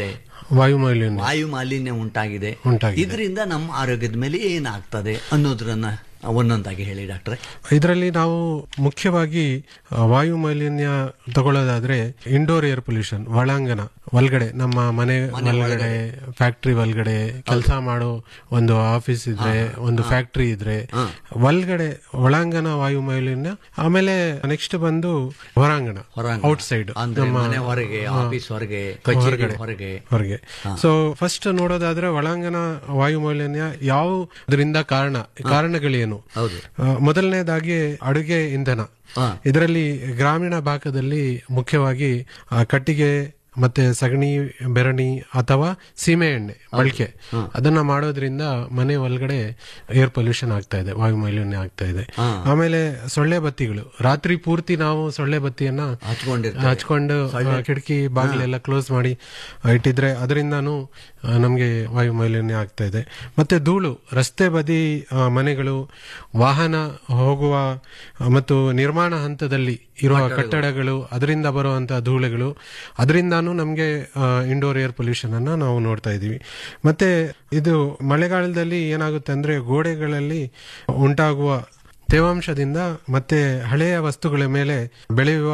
ವಾಯು ಮಾಲಿನ್ಯ ವಾಯು ಮಾಲಿನ್ಯ ಉಂಟಾಗಿದೆ ಉಂಟಾಗಿದೆ. ಇದರಿಂದ ನಮ್ಮ ಆರೋಗ್ಯದ ಮೇಲೆ ಏನಾಗ್ತದೆ ಅನ್ನೋದ್ರನ್ನ ಒಂದೊಂದಾಗಿ ಹೇಳಿ ಡಾಕ್ಟ್ರೆ ಇದರಲ್ಲಿ ನಾವು ಮುಖ್ಯವಾಗಿ ಆ, ವಾಯು ಮಾಲಿನ್ಯ ತಗೊಳ್ಳೋದಾದ್ರೆ ಇಂಡೋರ್ ಏರ್ ಪೊಲ್ಯೂಷನ್ ಒಳಾಂಗಣ ಒಳಗಡೆ ನಮ್ಮ ಮನೆ ಒಳಗಡೆ ಫ್ಯಾಕ್ಟ್ರಿ ಒಳಗಡೆ ಕೆಲಸ ಮಾಡೋ ಒಂದು ಆಫೀಸ್ ಇದ್ರೆ ಒಂದು ಫ್ಯಾಕ್ಟ್ರಿ ಇದ್ರೆ ಒಳಗಡೆ ಒಳಾಂಗಣ ವಾಯು ಮಾಲಿನ್ಯ ಆಮೇಲೆ ನೆಕ್ಸ್ಟ್ ಬಂದು ಹೊರಾಂಗಣ ಹೊರಾಂಗಣ. ಔಟ್ ಸೈಡ್ ಅಂದ್ರೆ ಮನೆ ಹೊರಗೆ ಆಫೀಸ್ ಹೊರಗೆ ಕಚೇರಿ ಹೊರಗೆ ಹೊರಗೆ ಸೊ ಫಸ್ಟ್ ನೋಡೋದಾದ್ರೆ ಒಳಾಂಗಣ ವಾಯು ಮಾಲಿನ್ಯ ಯಾವುದರಿಂದ ಕಾರಣ ಕಾರಣಗಳೇನು ಹೌದು. ಆ, ಮೊದಲನೇದಾಗಿ ಅಡುಗೆ ಇಂಧನ ಹಾ. ಇದರಲ್ಲಿ ಗ್ರಾಮೀಣ ಭಾಗದಲ್ಲಿ ಮುಖ್ಯವಾಗಿ ಆ, ಕಟ್ಟಿಗೆ ಮತ್ತೆ ಸಗಣಿ ಬೆರಣಿ ಅಥವಾ ಸೀಮೆ ಎಣ್ಣೆ ಬಳಕೆ ಅದನ್ನ ಮಾಡೋದ್ರಿಂದ ಮನೆ ಒಳಗಡೆ ಏರ್ ಪೊಲ್ಯೂಷನ್ ಆಗ್ತಾ ಇದೆ ವಾಯು ಮಾಲಿನ್ಯ ಆಗ್ತಾ ಇದೆ ಆಮೇಲೆ ಸೊಳ್ಳೆ ಬತ್ತಿಗಳು ರಾತ್ರಿ ಪೂರ್ತಿ ನಾವು ಸೊಳ್ಳೆ ಬತ್ತಿಯನ್ನ ಹಚ್ಕೊಂಡಿರ್ತಾರೆ. ಹಚ್ಕೊಂಡು ಆ, ಕಿಟಕಿ ಬಾಗಿಲೆಲ್ಲ ಕ್ಲೋಸ್ ಮಾಡಿ ಆ, ಇಟ್ಟಿದ್ರೆ ಅದರಿಂದಾನು ಆ, ನಮ್ಗೆ ವಾಯು ಮಾಲಿನ್ಯ ಆಗ್ತಾ ಇದೆ ಮತ್ತೆ ಧೂಳು ರಸ್ತೆ ಬದಿ ಆ, ಮನೆಗಳು ವಾಹನ ಹೋಗುವ ಆ, ಮತ್ತು ನಿರ್ಮಾಣ ಹಂತದಲ್ಲಿ ಇರುವ ಕಟ್ಟಡಗಳು ಅದರಿಂದ ಬರುವಂತಹ ಧೂಳುಗಳು ಅದರಿಂದಾನು ನಮ್ಗೆ ಇಂಡೋರ್ ಏರ್ ಪೊಲ್ಯೂಷನ್ ಅನ್ನ ನಾವು ನೋಡ್ತಾ ಇದೀವಿ ಮತ್ತೆ ಇದು ಮಳೆಗಾಲದಲ್ಲಿ ಏನಾಗುತ್ತೆ ಅಂದ್ರೆ ಗೋಡೆಗಳಲ್ಲಿ ಉಂಟಾಗುವ ತೇವಾಂಶದಿಂದ ಮತ್ತೆ ಹಳೆಯ ವಸ್ತುಗಳ ಮೇಲೆ ಬೆಳೆಯುವ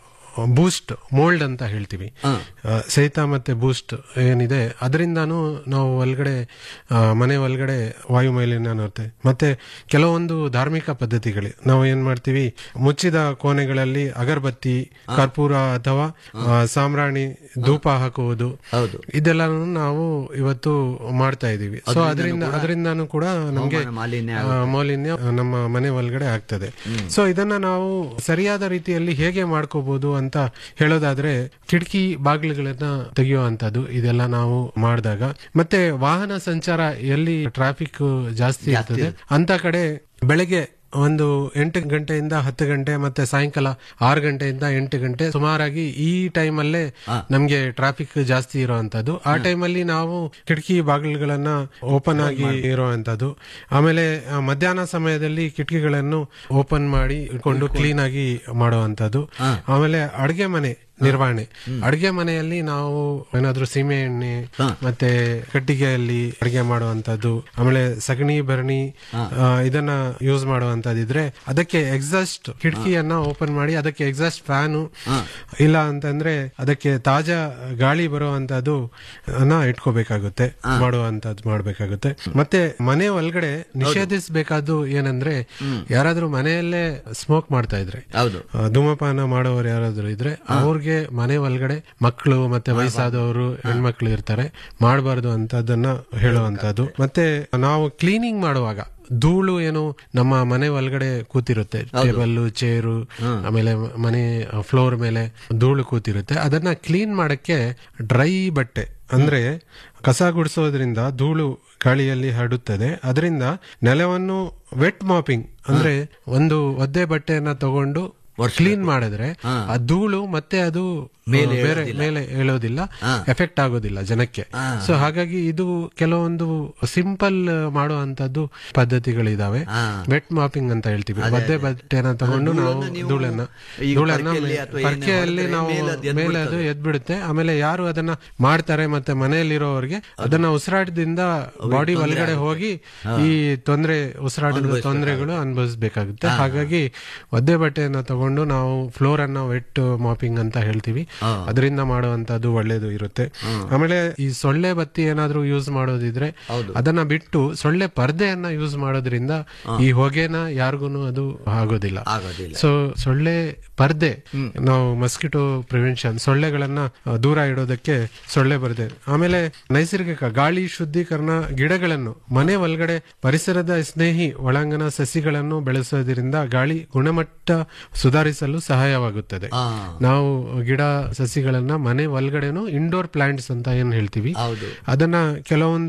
ಬೂಸ್ಟ್ ಮೋಲ್ಡ್ ಅಂತ ಹೇಳ್ತೀವಿ ಆ, ಸಹಿತ ಮತ್ತೆ ಬೂಸ್ಟ್ ಏನಿದೆ ಅದರಿಂದಾನು ನಾವು ಒಳಗಡೆ ಆ, ಮನೆ ಒಳಗಡೆ ವಾಯು ಮಾಲಿನ್ಯ ನೋಡ್ತೇವೆ ಮತ್ತೆ ಕೆಲವೊಂದು ಧಾರ್ಮಿಕ ಪದ್ಧತಿಗಳು ನಾವು ಏನ್ ಮಾಡ್ತೀವಿ ಮುಚ್ಚಿದ ಕೋಣೆಗಳಲ್ಲಿ ಅಗರಬತ್ತಿ ಕರ್ಪೂರ ಅಥವಾ ಆ, ಸಾಂಬ್ರಾಣಿ ಧೂಪ ಹಾಕುವುದು ಹೌದು. ಇದೆಲ್ಲನೂ ನಾವು ಇವತ್ತು ಮಾಡ್ತಾ ಇದೀವಿ ಸೊ ಅದರಿಂದ ಅದರಿಂದಾನು ಕೂಡ ನಮ್ಗೆ ಹವಾಮಾನ ಮಾಲಿನ್ಯ ಆ, ಮಾಲಿನ್ಯ ನಮ್ಮ ಮನೆ ಒಳಗಡೆ ಆಗ್ತದೆ ಸೊ ಇದನ್ನ ನಾವು ಸರಿಯಾದ ರೀತಿಯಲ್ಲಿ ಹೇಗೆ ಮಾಡ್ಕೋಬಹುದು ಅಂತ ಹೇಳೋದಾದ್ರೆ ಕಿಟಕಿ ಬಾಗಿಲುಗಳನ್ನ ತೆಗೆಯುವಂತದ್ದು ಇದೆಲ್ಲ ನಾವು ಮಾಡಿದಾಗ ಮತ್ತೆ ವಾಹನ ಸಂಚಾರ ಎಲ್ಲಿ ಟ್ರಾಫಿಕ್ ಜಾಸ್ತಿ ಇರ್ತದೆ ಅಂತ ಕಡೆ ಬೆಳಗ್ಗೆ ಒಂದು ಎಂಟು ಗಂಟೆಯಿಂದ ಹತ್ತು ಗಂಟೆ ಮತ್ತೆ ಸಾಯಂಕಾಲ ಆರು ಗಂಟೆಯಿಂದ ಎಂಟು ಗಂಟೆ ಸುಮಾರಾಗಿ ಈ ಟೈಮಲ್ಲೇ ನಮ್ಗೆ ಟ್ರಾಫಿಕ್ ಜಾಸ್ತಿ ಇರುವಂತದ್ದು ಆ ಟೈಮಲ್ಲಿ ನಾವು ಕಿಟಕಿ ಬಾಗಿಲುಗಳನ್ನ ಓಪನ್ ಆಗಿ ಇರುವಂತದ್ದು ಆಮೇಲೆ ಆ, ಮಧ್ಯಾಹ್ನ ಸಮಯದಲ್ಲಿ ಕಿಟಕಿಗಳನ್ನು ಓಪನ್ ಮಾಡಿ ಇಟ್ಕೊಂಡು ಕ್ಲೀನ್ ಆಗಿ ಮಾಡುವಂತದ್ದು ಆಮೇಲೆ ಅಡುಗೆ ಮನೆ ನಿರ್ವಹಣೆ ಅಡುಗೆ ಮನೆಯಲ್ಲಿ ನಾವು ಏನಾದ್ರೂ ಸೀಮೆ ಎಣ್ಣೆ ಮತ್ತೆ ಕಟ್ಟಿಗೆಯಲ್ಲಿ ಅಡುಗೆ ಮಾಡುವಂತದ್ದು ಆಮೇಲೆ ಸಗಣಿ ಭರಣಿ ಆ, ಇದನ್ನ ಯೂಸ್ ಮಾಡುವಂತದಿದ್ರೆ ಅದಕ್ಕೆ ಎಕ್ಸಾಸ್ಟ್ ಕಿಟಕಿಯನ್ನ ಓಪನ್ ಮಾಡಿ ಅದಕ್ಕೆ ಎಕ್ಸಾಸ್ಟ್ ಫ್ಯಾನು ಇಲ್ಲ ಅಂತಂದ್ರೆ ಅದಕ್ಕೆ ತಾಜಾ ಗಾಳಿ ಬರುವಂತದ್ದು ಅನ್ನ ಇಟ್ಕೋಬೇಕಾಗುತ್ತೆ ಮಾಡುವಂತದ್ದು ಮಾಡ್ಬೇಕಾಗುತ್ತೆ ಮತ್ತೆ ಮನೆ ಒಳಗಡೆ ನಿಷೇಧಿಸಬೇಕಾದ್ದು ಏನಂದ್ರೆ ಯಾರಾದ್ರೂ ಮನೆಯಲ್ಲೇ ಸ್ಮೋಕ್ ಮಾಡ್ತಾ ಇದ್ರೆ ಹೌದು ಆ, ಧೂಮಪಾನ ಮಾಡೋರು ಯಾರಾದ್ರೂ ಇದ್ರೆ ಅವ್ರಿಗೆ ಮನೆ ಒಳಗಡೆ ಮಕ್ಕಳು ಮತ್ತೆ ವಯಸ್ಸಾದವರು ಹೆಣ್ಮಕ್ಳು ಇರ್ತಾರೆ ಮಾಡಬಾರ್ದು ಅಂತದನ್ನ ಹೇಳುವಂತದ್ದು ಮತ್ತೆ ನಾವು ಕ್ಲೀನಿಂಗ್ ಮಾಡುವಾಗ ಧೂಳು ಏನು ನಮ್ಮ ಮನೆ ಒಳಗಡೆ ಕೂತಿರುತ್ತೆ ಟೇಬಲ್ ಚೇರು ಆಮೇಲೆ ಮನೆ ಫ್ಲೋರ್ ಮೇಲೆ ಧೂಳು ಕೂತಿರುತ್ತೆ ಅದನ್ನ ಕ್ಲೀನ್ ಮಾಡಕ್ಕೆ ಡ್ರೈ ಬಟ್ಟೆ ಅಂದ್ರೆ ಕಸ ಗುಡಿಸೋದ್ರಿಂದ ಧೂಳು ಗಾಳಿಯಲ್ಲಿ ಹರಡುತ್ತದೆ ಅದರಿಂದ ನೆಲವನ್ನು ವೆಟ್ ಮಾಪಿಂಗ್ ಅಂದ್ರೆ ಒಂದು ಒದ್ದೆ ಬಟ್ಟೆಯನ್ನ ತಗೊಂಡು ಕ್ಲೀನ್ ಮಾಡಿದ್ರೆ ಆ ಧೂಳು ಮತ್ತೆ ಅದು ಬೇರೆ ಮೇಲೆ ಹೇಳೋದಿಲ್ಲ ಎಫೆಕ್ಟ್ ಆಗೋದಿಲ್ಲ ಜನಕ್ಕೆ ಸೊ ಹಾಗಾಗಿ ಇದು ಕೆಲವೊಂದು ಸಿಂಪಲ್ ಮಾಡುವಂತದ್ದು ಪದ್ಧತಿಗಳಿದಾವೆ ವೆಟ್ ಮಾಪಿಂಗ್ ಅಂತ ಹೇಳ್ತೀವಿ ಒದ್ದೆ ಬಟ್ಟೆನ ತಗೊಂಡು ನಾವು ಧೂಳನ್ನ ಈಗ ಧೂಳನ್ನ ಪರ್ಕೆಯಲ್ಲಿ ಅಥವಾ ಏನೇ ಪರ್ಕೆಯಲ್ಲಿ ಹೊಡೆದ್ರೆ ನಾವು ಮೇಲೆ ಅದು ಎದ್ದು ಮೇಲೆ ಅದು ಎದ್ಬಿಡುತ್ತೆ ಆಮೇಲೆ ಯಾರು ಅದನ್ನ ಮಾಡ್ತಾರೆ ಮತ್ತೆ ಮನೆಯಲ್ಲಿರೋರಿಗೆ ಅದನ್ನ ಉಸಿರಾಟದಿಂದ ಬಾಡಿ ಒಳಗಡೆ ಹೋಗಿ ಈ ತೊಂದರೆ ಉಸಿರಾಟದ ತೊಂದರೆಗಳು ಅನುಭವಿಸಬೇಕಾಗುತ್ತೆ ಹಾಗಾಗಿ ಒದ್ದೆ ಬಟ್ಟೆಯನ್ನ ತಗೊಂಡು ನಾವು ಫ್ಲೋರ್ ಅನ್ನ ವೆಟ್ ಮಾಪಿಂಗ್ ಅಂತ ಹೇಳ್ತೀವಿ ಅದರಿಂದ ಮಾಡುವಂತದ್ದು ಒಳ್ಳೇದು ಇರುತ್ತೆ ಆಮೇಲೆ ಈ ಸೊಳ್ಳೆ ಬತ್ತಿ ಏನಾದ್ರೂ ಯೂಸ್ ಮಾಡೋದಿದ್ರೆ ಅದನ್ನ ಬಿಟ್ಟು ಸೊಳ್ಳೆ ಪರ್ದೆಯನ್ನ ಯೂಸ್ ಮಾಡೋದ್ರಿಂದ ಈ ಹೊಗೆನ ಯಾರಿಗೂ ಅದು ಆಗೋದಿಲ್ಲ ಆಗೋದಿಲ್ಲ. ಸೊ ಸೊಳ್ಳೆ ಪರ್ದೆ ನಾವು ಮಸ್ಕಿಟೋ ಪ್ರಿವೆನ್ಷನ್ ಸೊಳ್ಳೆಗಳನ್ನ ಆ, ದೂರ ಇಡೋದಕ್ಕೆ ಸೊಳ್ಳೆ ಪರ್ದೆ ಆಮೇಲೆ ನೈಸರ್ಗಿಕ ಗಾಳಿ ಶುದ್ಧೀಕರಣ ಗಿಡಗಳನ್ನು ಮನೆ ಒಳಗಡೆ ಪರಿಸರದ ಸ್ನೇಹಿ ಒಳಾಂಗಣ ಸಸಿಗಳನ್ನು ಬೆಳೆಸೋದ್ರಿಂದ ಗಾಳಿ ಗುಣಮಟ್ಟ ಸುಧಾರಿಸಲು ಸಹಾಯವಾಗುತ್ತದೆ ನಾವು ಗಿಡ ಸಸಿಗಳನ್ನ ಮನೆ ಒಳಗಡೆನು ಇಂಡೋರ್ ಪ್ಲಾಂಟ್ಸ್ ಅಂತ ಏನ್ ಹೇಳ್ತೀವಿ ಹೌದು ಅದನ್ನ ಕೆಲವೊಂದು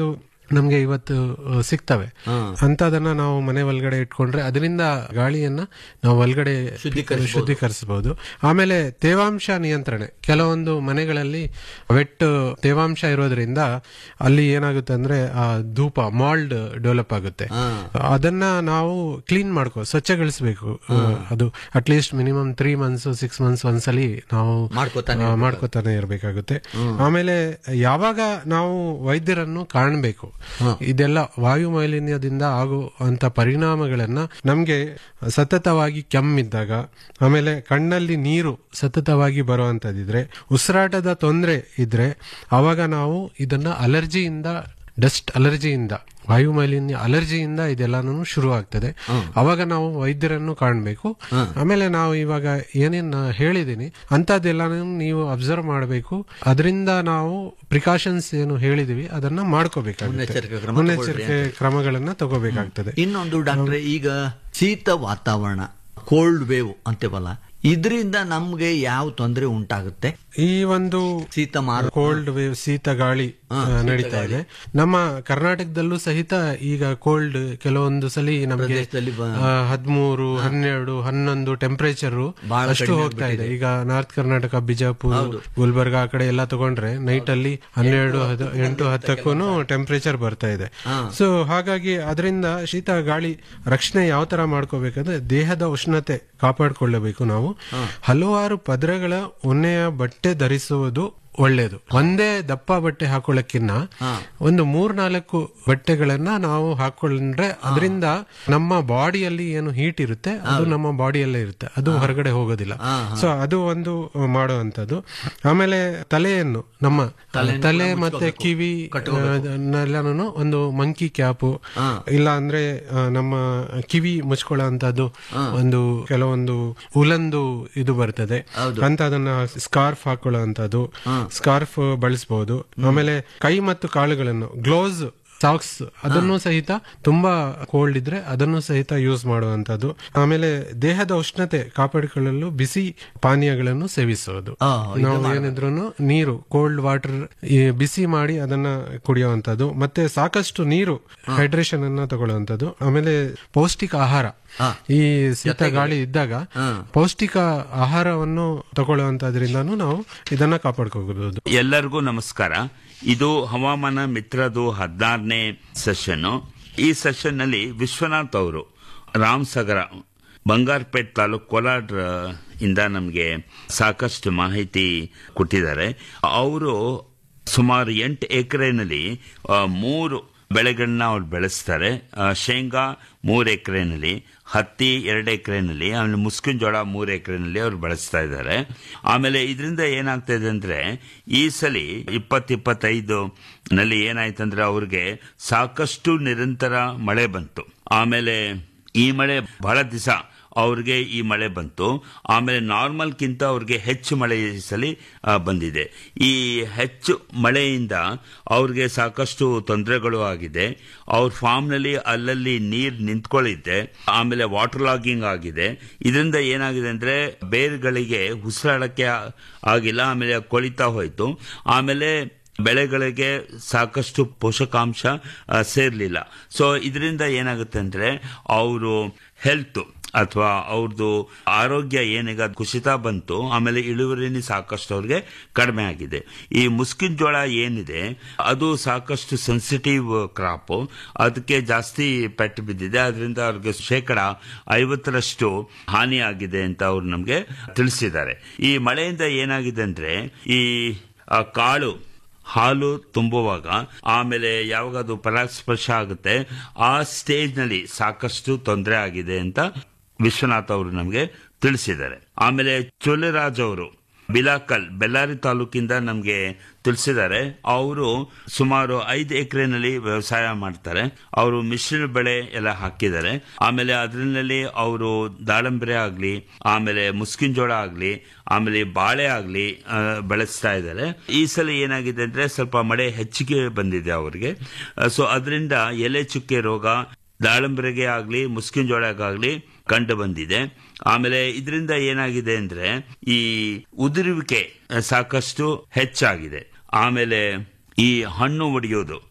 ನಮ್ಗೆ ಇವತ್ತು ಆ, ಸಿಗ್ತವೆ ಅಂತದನ್ನ ನಾವು ಮನೆ ಒಳಗಡೆ ಇಟ್ಕೊಂಡ್ರೆ ಅದರಿಂದ ಗಾಳಿಯನ್ನ ನಾವು ಒಳಗಡೆ ಶುದ್ಧೀಕರಿಸಬಹುದು ಆಮೇಲೆ ತೇವಾಂಶ ನಿಯಂತ್ರಣೆ ಕೆಲವೊಂದು ಮನೆಗಳಲ್ಲಿ ವೆಟ್ ತೇವಾಂಶ ಇರೋದ್ರಿಂದ ಅಲ್ಲಿ ಏನಾಗುತ್ತೆ ಅಂದ್ರೆ ಆ ಧೂಪ ಮಾಲ್ಡ್ ಡೆವಲಪ್ ಆಗುತ್ತೆ ಅದನ್ನ ನಾವು ಕ್ಲೀನ್ ಮಾಡ್ಕೋ ಸ್ವಚ್ಛಗೊಳಿಸಬೇಕು ಅದು at least minimum three months six months ಒಂದ್ಸಲಿ ನಾವು ಮಾಡ್ಕೊತಾನೆ ಆ, ಮಾಡ್ಕೊತಾನೆ ಇರಬೇಕಾಗುತ್ತೆ ಆಮೇಲೆ ಯಾವಾಗ ನಾವು ವೈದ್ಯರನ್ನು ಕಾಣಬೇಕು ಇದೆಲ್ಲ ವಾಯು ಮಾಲಿನ್ಯದಿಂದ ಆಗುವಂತ ಪರಿಣಾಮಗಳನ್ನ ನಮ್ಗೆ ಸತತವಾಗಿ ಕೆಮ್ಮಿದ್ದಾಗ ಆಮೇಲೆ ಕಣ್ಣಲ್ಲಿ ನೀರು ಸತತವಾಗಿ ಬರುವಂತದಿದ್ರೆ ಉಸಿರಾಟದ ತೊಂದರೆ ಇದ್ರೆ ಅವಾಗ ನಾವು ಇದನ್ನ ಅಲರ್ಜಿಯಿಂದ ಡಸ್ಟ್ ಅಲರ್ಜಿಯಿಂದ ವಾಯು ಮಾಲಿನ್ಯ ಅಲರ್ಜಿಯಿಂದ ಇದೆಲ್ಲಾನು ಶುರು ಆಗ್ತದೆ ಅವಾಗ ನಾವು ವೈದ್ಯರನ್ನು ಕಾಣಬೇಕು ಆಮೇಲೆ ನಾವು ಇವಾಗ ಏನೇನ್ ನಾ ಹೇಳಿದೀನಿ ಅಂತದೆಲ್ಲಾನು ನೀವು ಅಬ್ಸರ್ವ್ ಮಾಡಬೇಕು ಅದರಿಂದ ನಾವು ಪ್ರಿಕಾಷನ್ಸ್ ಏನು ಹೇಳಿದೀವಿ ಅದನ್ನ ಮಾಡ್ಕೋಬೇಕಾಗುತ್ತೆ ಮುನ್ನೆಚ್ಚರಿಕೆ ಕ್ರಮ ಮುನ್ನೆಚ್ಚರಿಕೆ ಕ್ರಮಗಳನ್ನ ತಗೋಬೇಕಾಗ್ತದೆ ಇನ್ನೊಂದು ಡಾಕ್ಟ್ರೆ ಈಗ ಶೀತ ವಾತಾವರಣ ಕೋಲ್ಡ್ ವೇವ್ ಅಂತೇವಲ್ಲ ಇದರಿಂದ ನಮ್ಗೆ ಯಾವ ತೊಂದರೆ ಉಂಟಾಗುತ್ತೆ ಈ ಒಂದು ಶೀತ ಮಾರು ಕೋಲ್ಡ್ ವೇವ್ ಶೀತ ಗಾಳಿ ಆ, ನಡೀತಾ ಇದೆ ನಮ್ಮ ಕರ್ನಾಟಕದಲ್ಲೂ ಸಹಿತ ಈಗ ಕೋಲ್ಡ್ ಕೆಲವೊಂದು ಸಲ ನಮಗೆ ಪ್ರದೇಶದಲ್ಲಿ ಬ- ಹದಿಮೂರು ಹನ್ನೆರಡು ಹನ್ನೊಂದು ಟೆಂಪರೇಚರ್ ಬಹಳ ಅಷ್ಟು ಕಡಿಮೆ ಹೋಗ್ತಾ ಇದೆ ಈಗ ನಾರ್ತ್ ಕರ್ನಾಟಕ ಬಿಜಾಪುರ ಗುಲ್ಬರ್ಗ ಆ ಕಡೆ ಎಲ್ಲ ತಗೊಂಡ್ರೆ ನೈಟ್ ಅಲ್ಲಿ ಹನ್ನೆರಡು ಹದ- ಎಂಟು ಹತ್ತಕ್ಕೂ ಟೆಂಪರೇಚರ್ ಬರ್ತಾ ಇದೆ ಸೊ ಹಾಗಾಗಿ ಅದರಿಂದ ಶೀತ ಗಾಳಿ ರಕ್ಷಣೆ ಯಾವ ತರ ಮಾಡ್ಕೋಬೇಕಂದ್ರೆ ದೇಹದ ಉಷ್ಣತೆ ಕಾಪಾಡಿಕೊಳ್ಳಬೇಕು ನಾವು ಹಲವಾರು ಪದರಗಳ ಉಣ್ಣೆಯ ಬಟ್ಟೆ ಧರಿಸುವುದು ಒಳ್ಳೆಯದು ಒಂದೇ ದಪ್ಪ ಬಟ್ಟೆ ಹಾಕೊಳ್ಳಕ್ಕಿನ್ನ ಒಂದು ಮೂರ್ನಾಲ್ಕು ಬಟ್ಟೆಗಳನ್ನ ನಾವು ಹಾಕೊಂಡ್ರೆ ಅದರಿಂದ ನಮ್ಮ ಬಾಡಿಯಲ್ಲಿ ಏನು ಹೀಟ್ ಇರುತ್ತೆ ಅದು ನಮ್ಮ ಬಾಡಿಯಲ್ಲೇ ಇರುತ್ತೆ ಅದು ಹೊರಗಡೆ ಹೋಗೋದಿಲ್ಲ ಸೊ ಅದು ಒಂದು ಮಾಡುವಂತದ್ದು ಆಮೇಲೆ ತಲೆಯನ್ನು ನಮ್ಮ ತಲೆ ಮತ್ತೆ ಕಿವಿ ಎಲ್ಲಾನು ಒಂದು ಮಂಕಿ ಕ್ಯಾಪು ಇಲ್ಲ ಅಂದ್ರೆ ಆ, ನಮ್ಮ ಕಿವಿ ಮುಚ್ಕೊಳ್ಳುವಂತದ್ದು ಒಂದು ಕೆಲವೊಂದು ಉಲಂದು ಇದು ಬರ್ತದೆ ಅಂತ ಅದನ್ನ ಸ್ಕಾರ್ಫ್ ಹಾಕೊಳ್ಳುವಂತದ್ದು ಸ್ಕಾರ್ಫ್ ಬಳಸಬಹುದು ಆಮೇಲೆ ಕೈ ಮತ್ತು ಕಾಲುಗಳನ್ನು ಗ್ಲೋಸ್ ಸಾಕ್ಸ್ ಅದನ್ನು ಸಹಿತ ತುಂಬಾ ಕೋಲ್ಡ್ ಇದ್ರೆ ಅದನ್ನು ಸಹಿತ ಯೂಸ್ ಮಾಡುವಂತದ್ದು ಆಮೇಲೆ ದೇಹದ ಉಷ್ಣತೆ ಕಾಪಾಡಿಕೊಳ್ಳಲು ಬಿಸಿ ಪಾನೀಯಗಳನ್ನು ಸೇವಿಸೋದು ಆ, ಇದು ನಾವು ಏನಿದ್ರು ನೀರು ಕೋಲ್ಡ್ ವಾಟರ್ ಬಿಸಿ ಮಾಡಿ ಅದನ್ನ ಕುಡಿಯುವಂತದ್ದು ಮತ್ತೆ ಸಾಕಷ್ಟು ನೀರು ಹೈಡ್ರೇಷನ್ ಅನ್ನ ತಗೊಳ್ಳುವಂತದ್ದು ಆಮೇಲೆ ಪೌಷ್ಟಿಕ ಆಹಾರ ಈ ಶೀತ ಗಾಳಿ ಇದ್ದಾಗ ಪೌಷ್ಟಿಕ ಆಹಾರವನ್ನು ತಗೊಳ್ಳುವಂತದ್ರಿಂದಾನು ನಾವು ಇದನ್ನ ಕಾಪಾಡ್ಕೋಬಹುದು ಎಲ್ಲರಿಗೂ ನಮಸ್ಕಾರ ಇದು ಹವಾಮಾನ ಮಿತ್ರದು ಹದಿನಾರನೇ ಸೆಷನ್ ಈ ಸೆಷನ್ ನಲ್ಲಿ ವಿಶ್ವನಾಥ್ ಅವರು ರಾಮಸಾಗರ ಬಂಗಾರಪೇಟ್ ತಾಲೂಕ್ ಕೋಲಾರ ಇಂದ ನಮಗೆ ಸಾಕಷ್ಟು ಮಾಹಿತಿ ಕೊಟ್ಟಿದ್ದಾರೆ ಅವರು ಸುಮಾರು ಎಂಟು ಎಕರೆನಲ್ಲಿ ಮೂರು ಬೆಳೆಗಳನ್ನ ಅವ್ರು ಬೆಳೆಸ್ತಾರೆ ಆ, ಶೇಂಗಾ ಮೂರು ಎಕರೆನಲ್ಲಿ ಹತ್ತಿ ಎರಡು ಎಕರೆನಲ್ಲಿ ಆಮೇಲೆ ಮುಸ್ಕಿನ ಜೋಳ ಮೂರು ಎಕರೆನಲ್ಲಿ ಅವ್ರು ಬೆಳೆಸ್ತಾ ಇದ್ದಾರೆ ಆಮೇಲೆ ಇದರಿಂದ ಏನಾಗ್ತಾ ಇದೆ ಅಂದ್ರೆ ಈ ಸಲ ಇಪ್ಪತ್ತು ಇಪ್ಪತ್ತೈದು ನಲ್ಲಿ ಏನಾಯ್ತಂದ್ರೆ ಅವ್ರಿಗೆ ಸಾಕಷ್ಟು ನಿರಂತರ ಮಳೆ ಬಂತು ಆಮೇಲೆ ಈ ಮಳೆ ಬಹಳ ದಿವಸ ಅವ್ರಿಗೆ ಈ ಮಳೆ ಬಂತು ಆಮೇಲೆ ನಾರ್ಮಲ್ಗಿಂತ ಅವ್ರಿಗೆ ಹೆಚ್ಚು ಮಳೆ ಈ ಸಲ ಆ, ಬಂದಿದೆ ಈ ಹೆಚ್ಚು ಮಳೆಯಿಂದ ಅವ್ರಿಗೆ ಸಾಕಷ್ಟು ತೊಂದರೆಗಳು ಆಗಿದೆ ಅವ್ರ ಫಾರ್ಮ್ನಲ್ಲಿ ಅಲ್ಲಲ್ಲಿ ನೀರು ನಿಂತ್ಕೊಳ್ಳಿದ್ದೆ ಆಮೇಲೆ ವಾಟರ್ ಲಾಗಿಂಗ್ ಆಗಿದೆ ಇದರಿಂದ ಏನಾಗಿದೆ ಅಂದ್ರೆ ಬೇರುಗಳಿಗೆ ಉಸಿರಾಡಕ್ಕೆ ಆ- ಆಗಿಲ್ಲ ಆಮೇಲೆ ಕೊಳಿತಾ ಹೋಯ್ತು ಆಮೇಲೆ ಬೆಳೆಗಳಿಗೆ ಸಾಕಷ್ಟು ಪೋಷಕಾಂಶ ಸೇರಲಿಲ್ಲ ಸೊ ಇದರಿಂದ ಏನಾಗುತ್ತೆ ಅಂದ್ರೆ ಅವರು ಹೆಲ್ತ್ ಅಥವಾ ಅವ್ರದ್ದು ಆರೋಗ್ಯ ಏನೀಗ ಕುಸಿತ ಬಂತು ಆಮೇಲೆ ಇಳುವರಿನಿ ಸಾಕಷ್ಟು ಅವ್ರಿಗೆ ಕಡಿಮೆ ಆಗಿದೆ ಈ ಮುಸ್ಕಿನ ಜೋಳ ಏನಿದೆ ಅದು ಸಾಕಷ್ಟು ಸೆನ್ಸಿಟಿವ್ ಕ್ರಾಪ್ ಅದಕ್ಕೆ ಜಾಸ್ತಿ ಪೆಟ್ಟು ಬಿದ್ದಿದೆ ಅದರಿಂದ ಅವ್ರಿಗೆ ಶೇಕಡ ಐವತ್ತರಷ್ಟು ಹಾನಿ ಆಗಿದೆ ಅಂತ ಅವ್ರು ನಮಗೆ ತಿಳಿಸಿದ್ದಾರೆ ಈ ಮಳೆಯಿಂದ ಏನಾಗಿದೆ ಅಂದ್ರೆ ಈ ಆ, ಕಾಳು ಹಾಲು ತುಂಬುವಾಗ ಆಮೇಲೆ ಯಾವಾಗ ಅದು ಪರಾಗಸ್ಪರ್ಶ ಆಗುತ್ತೆ ಆ ಸ್ಟೇಜ್ ನಲ್ಲಿ ಸಾಕಷ್ಟು ತೊಂದರೆ ಆಗಿದೆ ಅಂತ ವಿಶ್ವನಾಥ್ ಅವರು ನಮಗೆ ತಿಳಿಸಿದ್ದಾರೆ ಆಮೇಲೆ ಚೋಲೆರಾಜ್ ಅವರು ಬಿಲಾಕಲ್ ಬೆಳ್ಳಾರಿ ತಾಲೂಕಿಂದ ನಮಗೆ ತಿಳಿಸಿದ್ದಾರೆ ಅವರು ಸುಮಾರು ಐದು ಎಕರೆನಲ್ಲಿ ವ್ಯವಸಾಯ ಮಾಡ್ತಾರೆ ಅವರು ಮಿಶ್ರ ಬೆಳೆ ಎಲ್ಲ ಹಾಕಿದ್ದಾರೆ ಆಮೇಲೆ ಅದರಲ್ಲಿ ಅವರು ದಾಳಂಬರೆ ಆಗಲಿ ಆಮೇಲೆ ಮುಸ್ಕಿನ ಜೋಳ ಆಗಲಿ ಆಮೇಲೆ ಬಾಳೆ ಆಗಲಿ ಬೆಳೆಸ್ತಾ ಇದ್ದಾರೆ ಈ ಸಲ ಏನಾಗಿದೆ ಅಂದ್ರೆ ಸ್ವಲ್ಪ ಮಳೆ ಹೆಚ್ಚಿಗೆ ಬಂದಿದೆ ಅವರಿಗೆ ಸೊ ಅದರಿಂದ ಎಲೆ ಚುಕ್ಕೆ ರೋಗ ದಾಳಂಬರೆಗೆ ಆಗಲಿ ಮುಸ್ಕಿನ ಜೋಳಕ್ಕಾಗಲಿ ಕಂಡು ಬಂದಿದೆ ಆಮೇಲೆ ಇದರಿಂದ ಏನಾಗಿದೆ ಅಂದ್ರೆ ಈ ಉದುರುವಿಕೆ ಸಾಕಷ್ಟು ಹೆಚ್ಚಾಗಿದೆ ಆಮೇಲೆ ಈ ಹಣ್ಣು ಒಡೆಯೋದು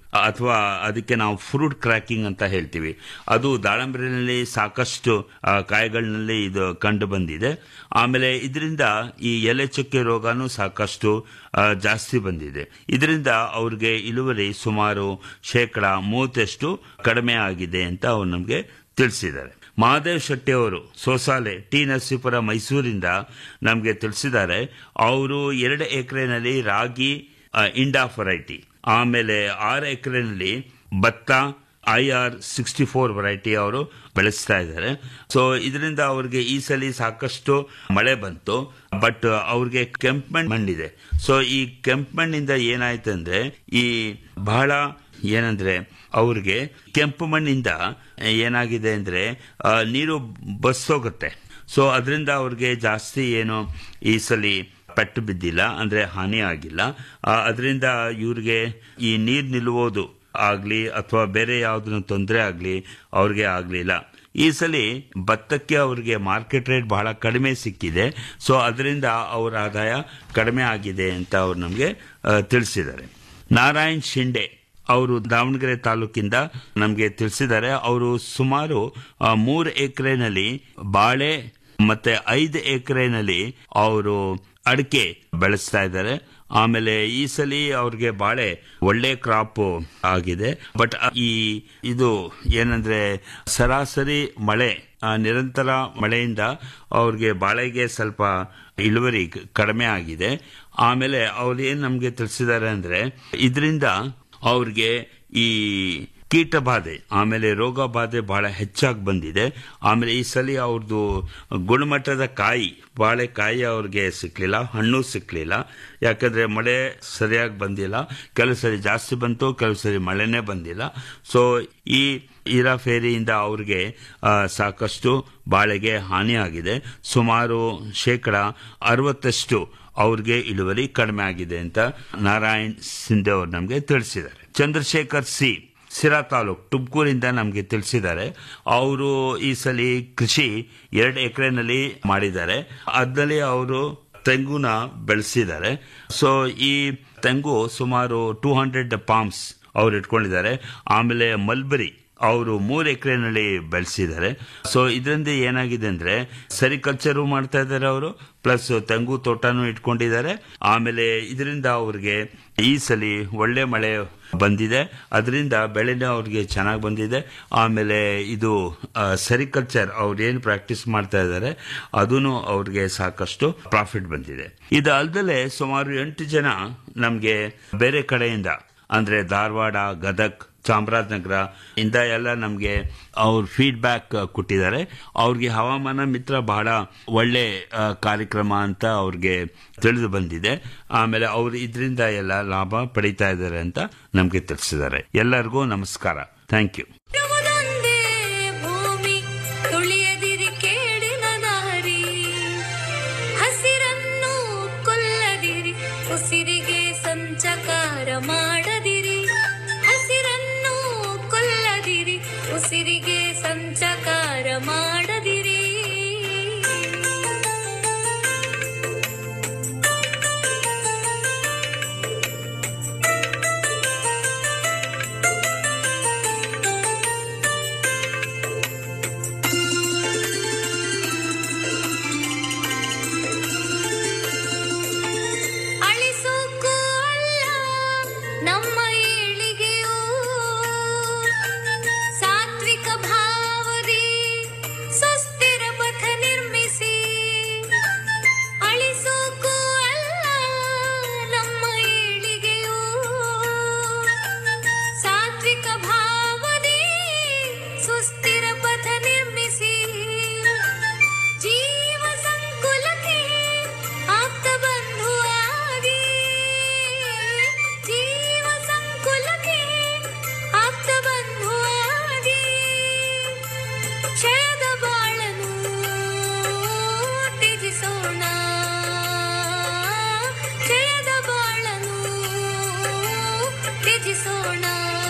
ಅಥವಾ ಅದಕ್ಕೆ ನಾವು ಫ್ರೂಟ್ ಕ್ರ್ಯಾಕಿಂಗ್ ಅಂತ ಹೇಳ್ತೀವಿ ಅದು ದಾಳಂಬರಿನಲ್ಲಿ ಸಾಕಷ್ಟು ಆ, ಕಾಯಿಗಳಲ್ಲಿ ಇದು ಕಂಡು ಬಂದಿದೆ ಆಮೇಲೆ ಇದರಿಂದ ಈ ಎಲೆ ಚುಕ್ಕೆ ರೋಗನೂ ಸಾಕಷ್ಟು ಆ, ಜಾಸ್ತಿ ಬಂದಿದೆ ಇದರಿಂದ ಅವ್ರಿಗೆ ಇಳುವರಿ ಸುಮಾರು ಶೇಕಡ ಮೂವತ್ತಷ್ಟು ಕಡಿಮೆ ಆಗಿದೆ ಅಂತ ಅವ್ರು ನಮಗೆ ತಿಳಿಸಿದ್ದಾರೆ ಮಹಾದೇವ್ ಶೆಟ್ಟಿ ಅವರು ಸೋಸಾಲೆ ಟಿ ನರಸೀಪುರ ಮೈಸೂರಿಂದ ನಮಗೆ ತಿಳಿಸಿದ್ದಾರೆ ಅವರು ಎರಡು ಎಕರೆನಲ್ಲಿ ರಾಗಿ ಆ, ಇಂಡಾ ವೆರೈಟಿ ಆಮೇಲೆ ಆರು ಎಕರೆನಲ್ಲಿ ಭತ್ತ I R sixty four variety ಅವರು ಬೆಳೆಸ್ತಾ ಇದ್ದಾರೆ ಸೊ ಇದರಿಂದ ಅವ್ರಿಗೆ ಈ ಸಲ ಸಾಕಷ್ಟು ಮಳೆ ಬಂತು ಬಟ್ ಅವ್ರಿಗೆ ಕೆಂಪು ಮಣ್ಣು ಮಣ್ಣಿದೆ ಸೊ ಈ ಕೆಂಪು ಮಣ್ಣಿಂದ ಏನಾಯ್ತು ಅಂದ್ರೆ ಈ ಬಹಳ ಏನಂದ್ರೆ ಅವ್ರಿಗೆ ಕೆಂಪು ಮಣ್ಣಿಂದ ಏನಾಗಿದೆ ಅಂದ್ರೆ ಆ, ನೀರು ಬಸ್ಸೋಗುತ್ತೆ ಸೊ ಅದರಿಂದ ಅವ್ರಿಗೆ ಜಾಸ್ತಿ ಏನು ಈ ಸಲ ಪೆಟ್ಟು ಬಿದ್ದಿಲ್ಲ ಅಂದ್ರೆ ಹಾನಿ ಆಗಿಲ್ಲ ಅದರಿಂದ ಇವ್ರಿಗೆ ಈ ನೀರು ನಿಲ್ಲುವುದು ಆಗ್ಲಿ ಅಥವಾ ಬೇರೆ ಯಾವ್ದನ್ನ ತೊಂದರೆ ಆಗ್ಲಿ ಅವ್ರಿಗೆ ಆಗ್ಲಿಲ್ಲ ಈ ಸಲ ಭತ್ತಕ್ಕೆ ಅವ್ರಿಗೆ ಮಾರ್ಕೆಟ್ ರೇಟ್ ಬಹಳ ಕಡಿಮೆ ಸಿಕ್ಕಿದೆ ಸೊ ಅದರಿಂದ ಅವರ ಆದಾಯ ಕಡಿಮೆ ಆಗಿದೆ ಅಂತ ಅವ್ರು ನಮಗೆ ತಿಳಿಸಿದ್ದಾರೆ ನಾರಾಯಣ್ ಶಿಂಡೆ ಅವರು ದಾವಣಗೆರೆ ತಾಲೂಕಿಂದ ನಮಗೆ ತಿಳಿಸಿದ್ದಾರೆ ಅವರು ಸುಮಾರು ಆ, ಮೂರು ಎಕರೆನಲ್ಲಿ ಬಾಳೆ ಮತ್ತೆ ಐದು ಎಕರೆನಲ್ಲಿ ಅವರು ಅಡಿಕೆ ಬೆಳೆಸ್ತಾ ಇದ್ದಾರೆ ಆಮೇಲೆ ಈ ಸಲ ಅವ್ರಿಗೆ ಬಾಳೆ ಒಳ್ಳೆ ಕ್ರಾಪ್ ಆಗಿದೆ ಬಟ್ ಈ ಇದು ಏನಂದ್ರೆ ಸರಾಸರಿ ಮಳೆ ಆ, ನಿರಂತರ ಮಳೆಯಿಂದ ಅವ್ರಿಗೆ ಬಾಳೆಗೆ ಸ್ವಲ್ಪ ಇಳುವರಿ ಕ- ಕಡಿಮೆ ಆಗಿದೆ ಆಮೇಲೆ ಅವ್ರು ಏನ್ ನಮ್ಗೆ ತಿಳಿಸಿದ್ದಾರೆ ಅಂದ್ರೆ ಇದರಿಂದ ಅವ್ರಿಗೆ ಈ ಕೀಟ ಬಾಧೆ ಆಮೇಲೆ ರೋಗ ಬಾಧೆ ಬಹಳ ಹೆಚ್ಚಾಗಿ ಬಂದಿದೆ ಆಮೇಲೆ ಈ ಸಲ ಅವ್ರದ್ದು ಗುಣಮಟ್ಟದ ಕಾಯಿ ಬಾಳೆಕಾಯಿ ಅವ್ರಿಗೆ ಸಿಕ್ಲಿಲ್ಲ ಹಣ್ಣು ಸಿಕ್ಲಿಲ್ಲ ಯಾಕಂದ್ರೆ ಮಳೆ ಸರಿಯಾಗಿ ಬಂದಿಲ್ಲ ಕೆಲವು ಸರಿ ಜಾಸ್ತಿ ಬಂತು ಕೆಲವು ಸರಿ ಮಳೆನೇ ಬಂದಿಲ್ಲ ಸೊ ಈ ಇರಾ ಫೇರಿಯಿಂದ ಅವ್ರಿಗೆ ಆ, ಸಾಕಷ್ಟು ಬಾಳೆಗೆ ಹಾನಿಯಾಗಿದೆ ಸುಮಾರು ಶೇಕಡ ಅರವತ್ತಷ್ಟು ಅವ್ರಿಗೆ ಇಳುವರಿ ಕಡಿಮೆ ಆಗಿದೆ ಅಂತ ನಾರಾಯಣ್ ಸಿಂಧೆ ಅವರು ನಮಗೆ ತಿಳಿಸಿದ್ದಾರೆ ಚಂದ್ರಶೇಖರ್ ಸಿ ಸಿರಾ ತಾಲೂಕ್ ತುಮಕೂರಿಂದ ನಮಗೆ ತಿಳಿಸಿದ್ದಾರೆ ಅವರು ಈ ಸಲ ಕೃಷಿ ಎರಡು ಎಕರೆನಲ್ಲಿ ಮಾಡಿದ್ದಾರೆ ಅದ್ರಲ್ಲಿ ಅವರು ತೆಂಗುನ ಬೆಳೆಸಿದ್ದಾರೆ ಸೊ ಈ ತೆಂಗು ಸುಮಾರು ಟೂ ಹಂಡ್ರೆಡ್ ಪಾಮ್ಸ್ ಅವ್ರು ಇಟ್ಕೊಂಡಿದ್ದಾರೆ ಆಮೇಲೆ ಮಲ್ಬರಿ ಅವರು ಮೂರು ಎಕರೆನಲ್ಲಿ ಬೆಳೆಸಿದ್ದಾರೆ ಸೊ ಇದರಿಂದ ಏನಾಗಿದೆ ಅಂದ್ರೆ ಸೆರಿಕಲ್ಚರು ಮಾಡ್ತಾ ಇದ್ದಾರೆ ಅವರು ಪ್ಲಸ್ ತೆಂಗು ತೋಟನೂ ಇಟ್ಕೊಂಡಿದ್ದಾರೆ ಆಮೇಲೆ ಇದರಿಂದ ಅವ್ರಿಗೆ ಈ ಸಲ ಒಳ್ಳೆ ಮಳೆ ಬಂದಿದೆ ಅದರಿಂದ ಬೆಳೆನೂ ಅವ್ರಿಗೆ ಚೆನ್ನಾಗಿ ಬಂದಿದೆ ಆಮೇಲೆ ಇದು ಸೆರಿಕಲ್ಚರ್ ಅವ್ರು ಏನು ಪ್ರಾಕ್ಟೀಸ್ ಮಾಡ್ತಾ ಇದ್ದಾರೆ ಅದೂ ಅವ್ರಿಗೆ ಸಾಕಷ್ಟು ಪ್ರಾಫಿಟ್ ಬಂದಿದೆ ಇದು ಅಲ್ದಲೆ ಸುಮಾರು ಎಂಟು ಜನ ನಮಗೆ ಬೇರೆ ಕಡೆಯಿಂದ ಅಂದ್ರೆ ಧಾರವಾಡ ಗದಗ್ ಚಾಮರಾಜನಗರ ಇಂದ ಎಲ್ಲ ನಮಗೆ ಅವ್ರ ಫೀಡ್ಬ್ಯಾಕ್ ಕೊಟ್ಟಿದ್ದಾರೆ ಅವ್ರಿಗೆ ಹವಾಮಾನ ಮಿತ್ರ ಬಹಳ ಒಳ್ಳೆ ಆ, ಕಾರ್ಯಕ್ರಮ ಅಂತ ಅವ್ರಿಗೆ ತಿಳಿದು ಬಂದಿದೆ ಆಮೇಲೆ ಅವ್ರು ಇದರಿಂದ ಎಲ್ಲ ಲಾಭ ಪಡಿತಾ ಇದ್ದಾರೆ ಅಂತ ನಮಗೆ ತಿಳಿಸಿದ್ದಾರೆ ಎಲ್ಲರಿಗೂ ನಮಸ್ಕಾರ ಥ್ಯಾಂಕ್ ಯು ಇರುವುದೊಂದೇ ಭೂಮಿ ತುಳಿಯದಿರಿ ಕೇಡಿನ ದಾರಿ ಹಸಿರನ್ನು ಕೊಲ್ಲದಿರಿ ಉಸಿರಿಗೆ ಸಂಚಕಾರ ಮಾಡದಿರಿ ಹಸಿರನ್ನು ಕೊಲ್ಲದಿರಿ ಉಸಿರಿಗೆ ಸಂಚಕಾರ ಮಾಡದಿರಿ ಅಳಿಸೋಕು ಅಲ್ಲ ನಮ್ಮ ಏಳಿಗೆಯು ಸಾತ್ವಿಕ ಭಾವದಿ ಸುಸ್ಥಿರ ಪಥ ನಿರ್ಮಿಸಿ ಅಳಿಸೋಕು ಅಲ್ಲ ನಮ್ಮ ಏಳಿಗೆಯು ಸಾತ್ವಿಕ ಭಾವದಿ ಸುಸ್ಥಿರ ಪಥ ನಿರ್ಮಿಸಿ ಜೀವ ಸಂಕುಲಕ್ಕೆ ಆಪ್ತ ಬಂಧುವಾಗಿ ಜೀವ ಸಂಕುಲಕ್ಕೆ ಆಪ್ತ ಬಂಧುವಾಗಿ ಕ್ಷಯದ ಬಾಳನು ತ್ಯಜಿಸೋಣ ಕ್ಷಯದ ಬಾಳನು ತ್ಯಜಿಸೋಣ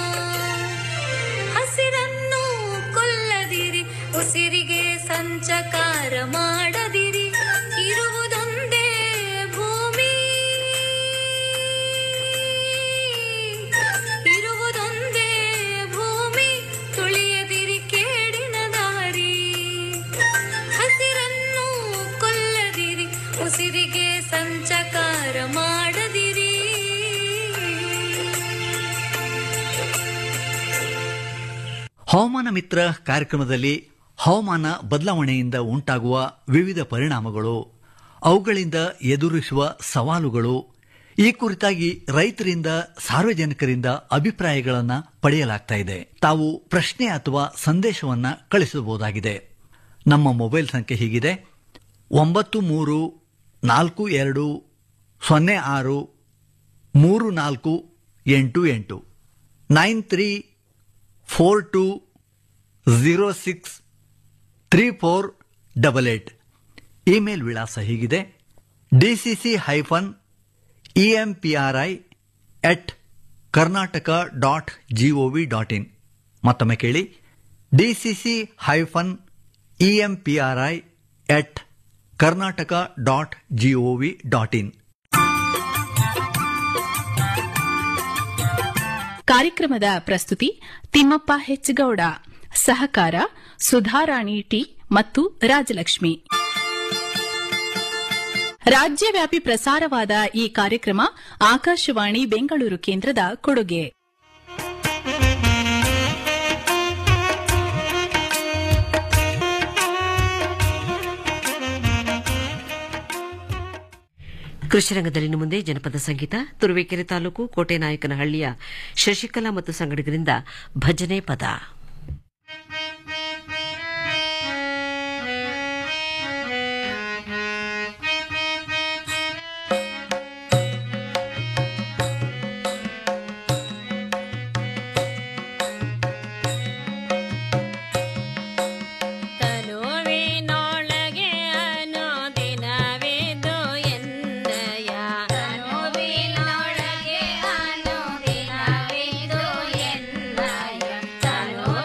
ಹಸಿರನ್ನು ಕೊಲ್ಲದಿರಿ ಉಸಿರಿಗೆ ಸಂಚಕಾರ ಮಾಡದಿರಿ ಇರುವುದೊಂದೇ ಭೂಮಿ ಇರುವುದೊಂದೇ ಹವಾಮಾನ ಮಿತ್ರ ಕಾರ್ಯಕ್ರಮದಲ್ಲಿ ಹವಾಮಾನ ಬದಲಾವಣೆಯಿಂದ ಉಂಟಾಗುವ ವಿವಿಧ ಪರಿಣಾಮಗಳು ಅವುಗಳಿಂದ ಎದುರಿಸುವ ಸವಾಲುಗಳು ಈ ಕುರಿತಾಗಿ ರೈತರಿಂದ ಸಾರ್ವಜನಿಕರಿಂದ ಅಭಿಪ್ರಾಯಗಳನ್ನು ಪಡೆಯಲಾಗ್ತಾ ಇದೆ ತಾವು ಪ್ರಶ್ನೆ ಅಥವಾ ಸಂದೇಶವನ್ನ ಕಳಿಸಬಹುದಾಗಿದೆ ನಮ್ಮ ಮೊಬೈಲ್ ಸಂಖ್ಯೆ ಹೀಗಿದೆ ಒಂಬತ್ತು ಮೂರು ನಾಲ್ಕು ಎರಡು ಸೊನ್ನೆ ಆರು ಮೂರು ನಾಲ್ಕು ಎಂಟು ಎಂಟು nine three four two zero six three four double eight email ವಿಳಾಸ ಹೀಗಿದೆ DCC hyphen EMPRI at Karnataka dot GOV dot in ಮತ್ತೊಮ್ಮೆ ಕೇಳಿ DCC hyphen EMPRI at Karnataka dot GOV dot in ಕಾರ್ಯಕ್ರಮದ ಪ್ರಸ್ತುತಿ ತಿಮ್ಮಪ್ಪ ಹೆಚ್ಗೌಡ ಸಹಕಾರ ಸುಧಾರಾಣಿ ಟಿ ಮತ್ತು ರಾಜಲಕ್ಷ್ಮಿ ರಾಜ್ಯವ್ಯಾಪಿ ಪ್ರಸಾರವಾದ ಈ ಕಾರ್ಯಕ್ರಮ ಆಕಾಶವಾಣಿ ಬೆಂಗಳೂರು ಕೇಂದ್ರದ ಕೊಡುಗೆ ಕೃಷಿ ರಂಗದಲ್ಲಿ ಇನ್ನು ಮುಂದೆ ಜನಪದ ಸಂಗೀತ ತುರುವೇಕೆರೆ ತಾಲೂಕು ಕೋಟೆನಾಯಕನಹಳ್ಳಿಯ ಶಶಿಕಲಾ ಮತ್ತು ಸಂಗಡಿಗರಿಂದ ಭಜನೆ ಪದ ತನುವಿನೊಳಗೆ ಅನುದಿನವಿದು ಎನ್ನಯ ತನುವಿನೊಳಗೆ ಅನುದಿನವಿದು ಎನ್ನಯ ತನುವಿನೊಳಗೆ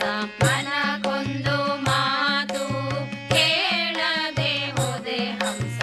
ಮನಕೊಂದು ಮಾತು ಕೇಳದೆ ಹೋದೆ ಹಂಸ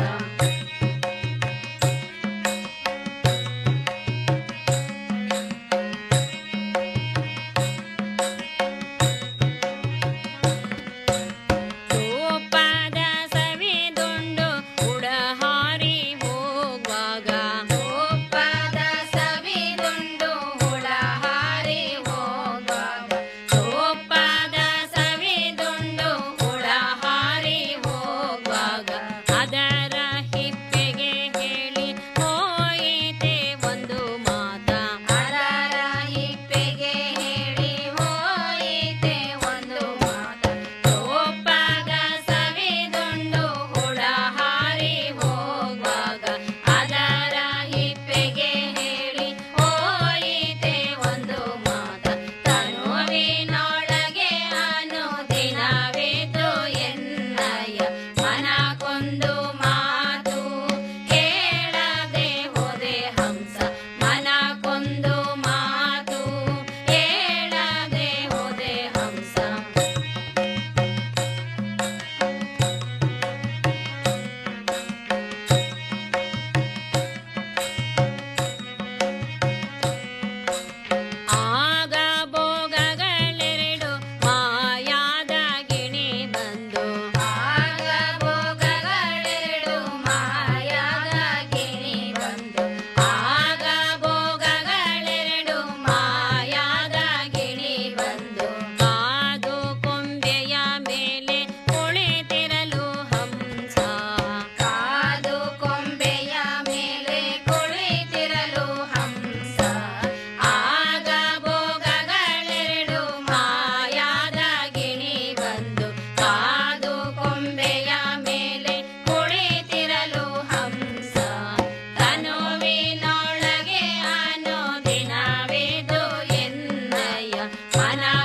ತೂಪದ ಸವಿದುಂಡು ಉಡಹಾರಿ ಹೋಗುವಾಗ ತೂಪದ ಸವಿದುಂಡು ಉಡಹಾರಿ ಹೋಗುವಾಗ ತೂಪದ ಸವಿದುಂಡು ಉಡಹಾರಿ ಹೋಗುವಾಗ ಅದರ ಹಿಪ್ಪೆಗೆ ಹೇಳಿ ಹೋಯಿತೆ ಒಂದು ಮಾತ ಅದರ ಹಿಪ್ಪೆಗೆ ಹೇಳಿ ಹೋಯಿತೆ ಒಂದು ಮಾತ ತೋಪಾಗ ಸವಿದುಂಡು ಹುಡಹಾರಿ ಹೋಗುವಾಗ ಅದರ ಹಿಪ್ಪೆಗೆ ಹೇಳಿ ಹೋಯಿತೆ ಒಂದು ಮಾತ ತನುವಿನೊಳಗೆ ಅನುದಿನವಿದು ಎನ್ನಯ ಮನಕೊಂದು ಮಾತು ಕೇಳದೆ ಹೋದೆ ಹಂಸ ಮನಕೊಂದು ಮಾತು ಕೇಳದೆ ಹೋದೆ ಹಂಸ ಆಗ ಭೋಗಗಳೆರಡು ಮಾಯಾದ ಗಿಣಿ ಬಂದು ಆಗ ಭೋಗಗಳೆರಡು ಮಾಯಾದ ಗಿಣಿ ಬಂದು ಆಗ ಭೋಗಗಳೆರಡು ಮಾಯಾದ ಗಿಣಿ ಬಂದು ಕಾದು ಕೊಂಬೆಯ ಮೇಲೆ ಕುಳಿತಿರಲು ಹಂಸ ಕಾದು ಕೊಂಬೆಯ ಮೇಲೆ ಕುಳಿತಿರಲು ಹಂಸ ಆಗ ಭೋಗಗಳೆರಡು ಮಾಯಾದ ಗಿಣಿ ಬಂದು ಕಾದು ಕೊಂಬೆಯ ಮೇಲೆ ಕುಳಿತಿರಲು ಹಂಸ ತನುವಿನೊಳಗೆ ಅನುದಿನವಿದು ಎನ್ನಯ ಮನ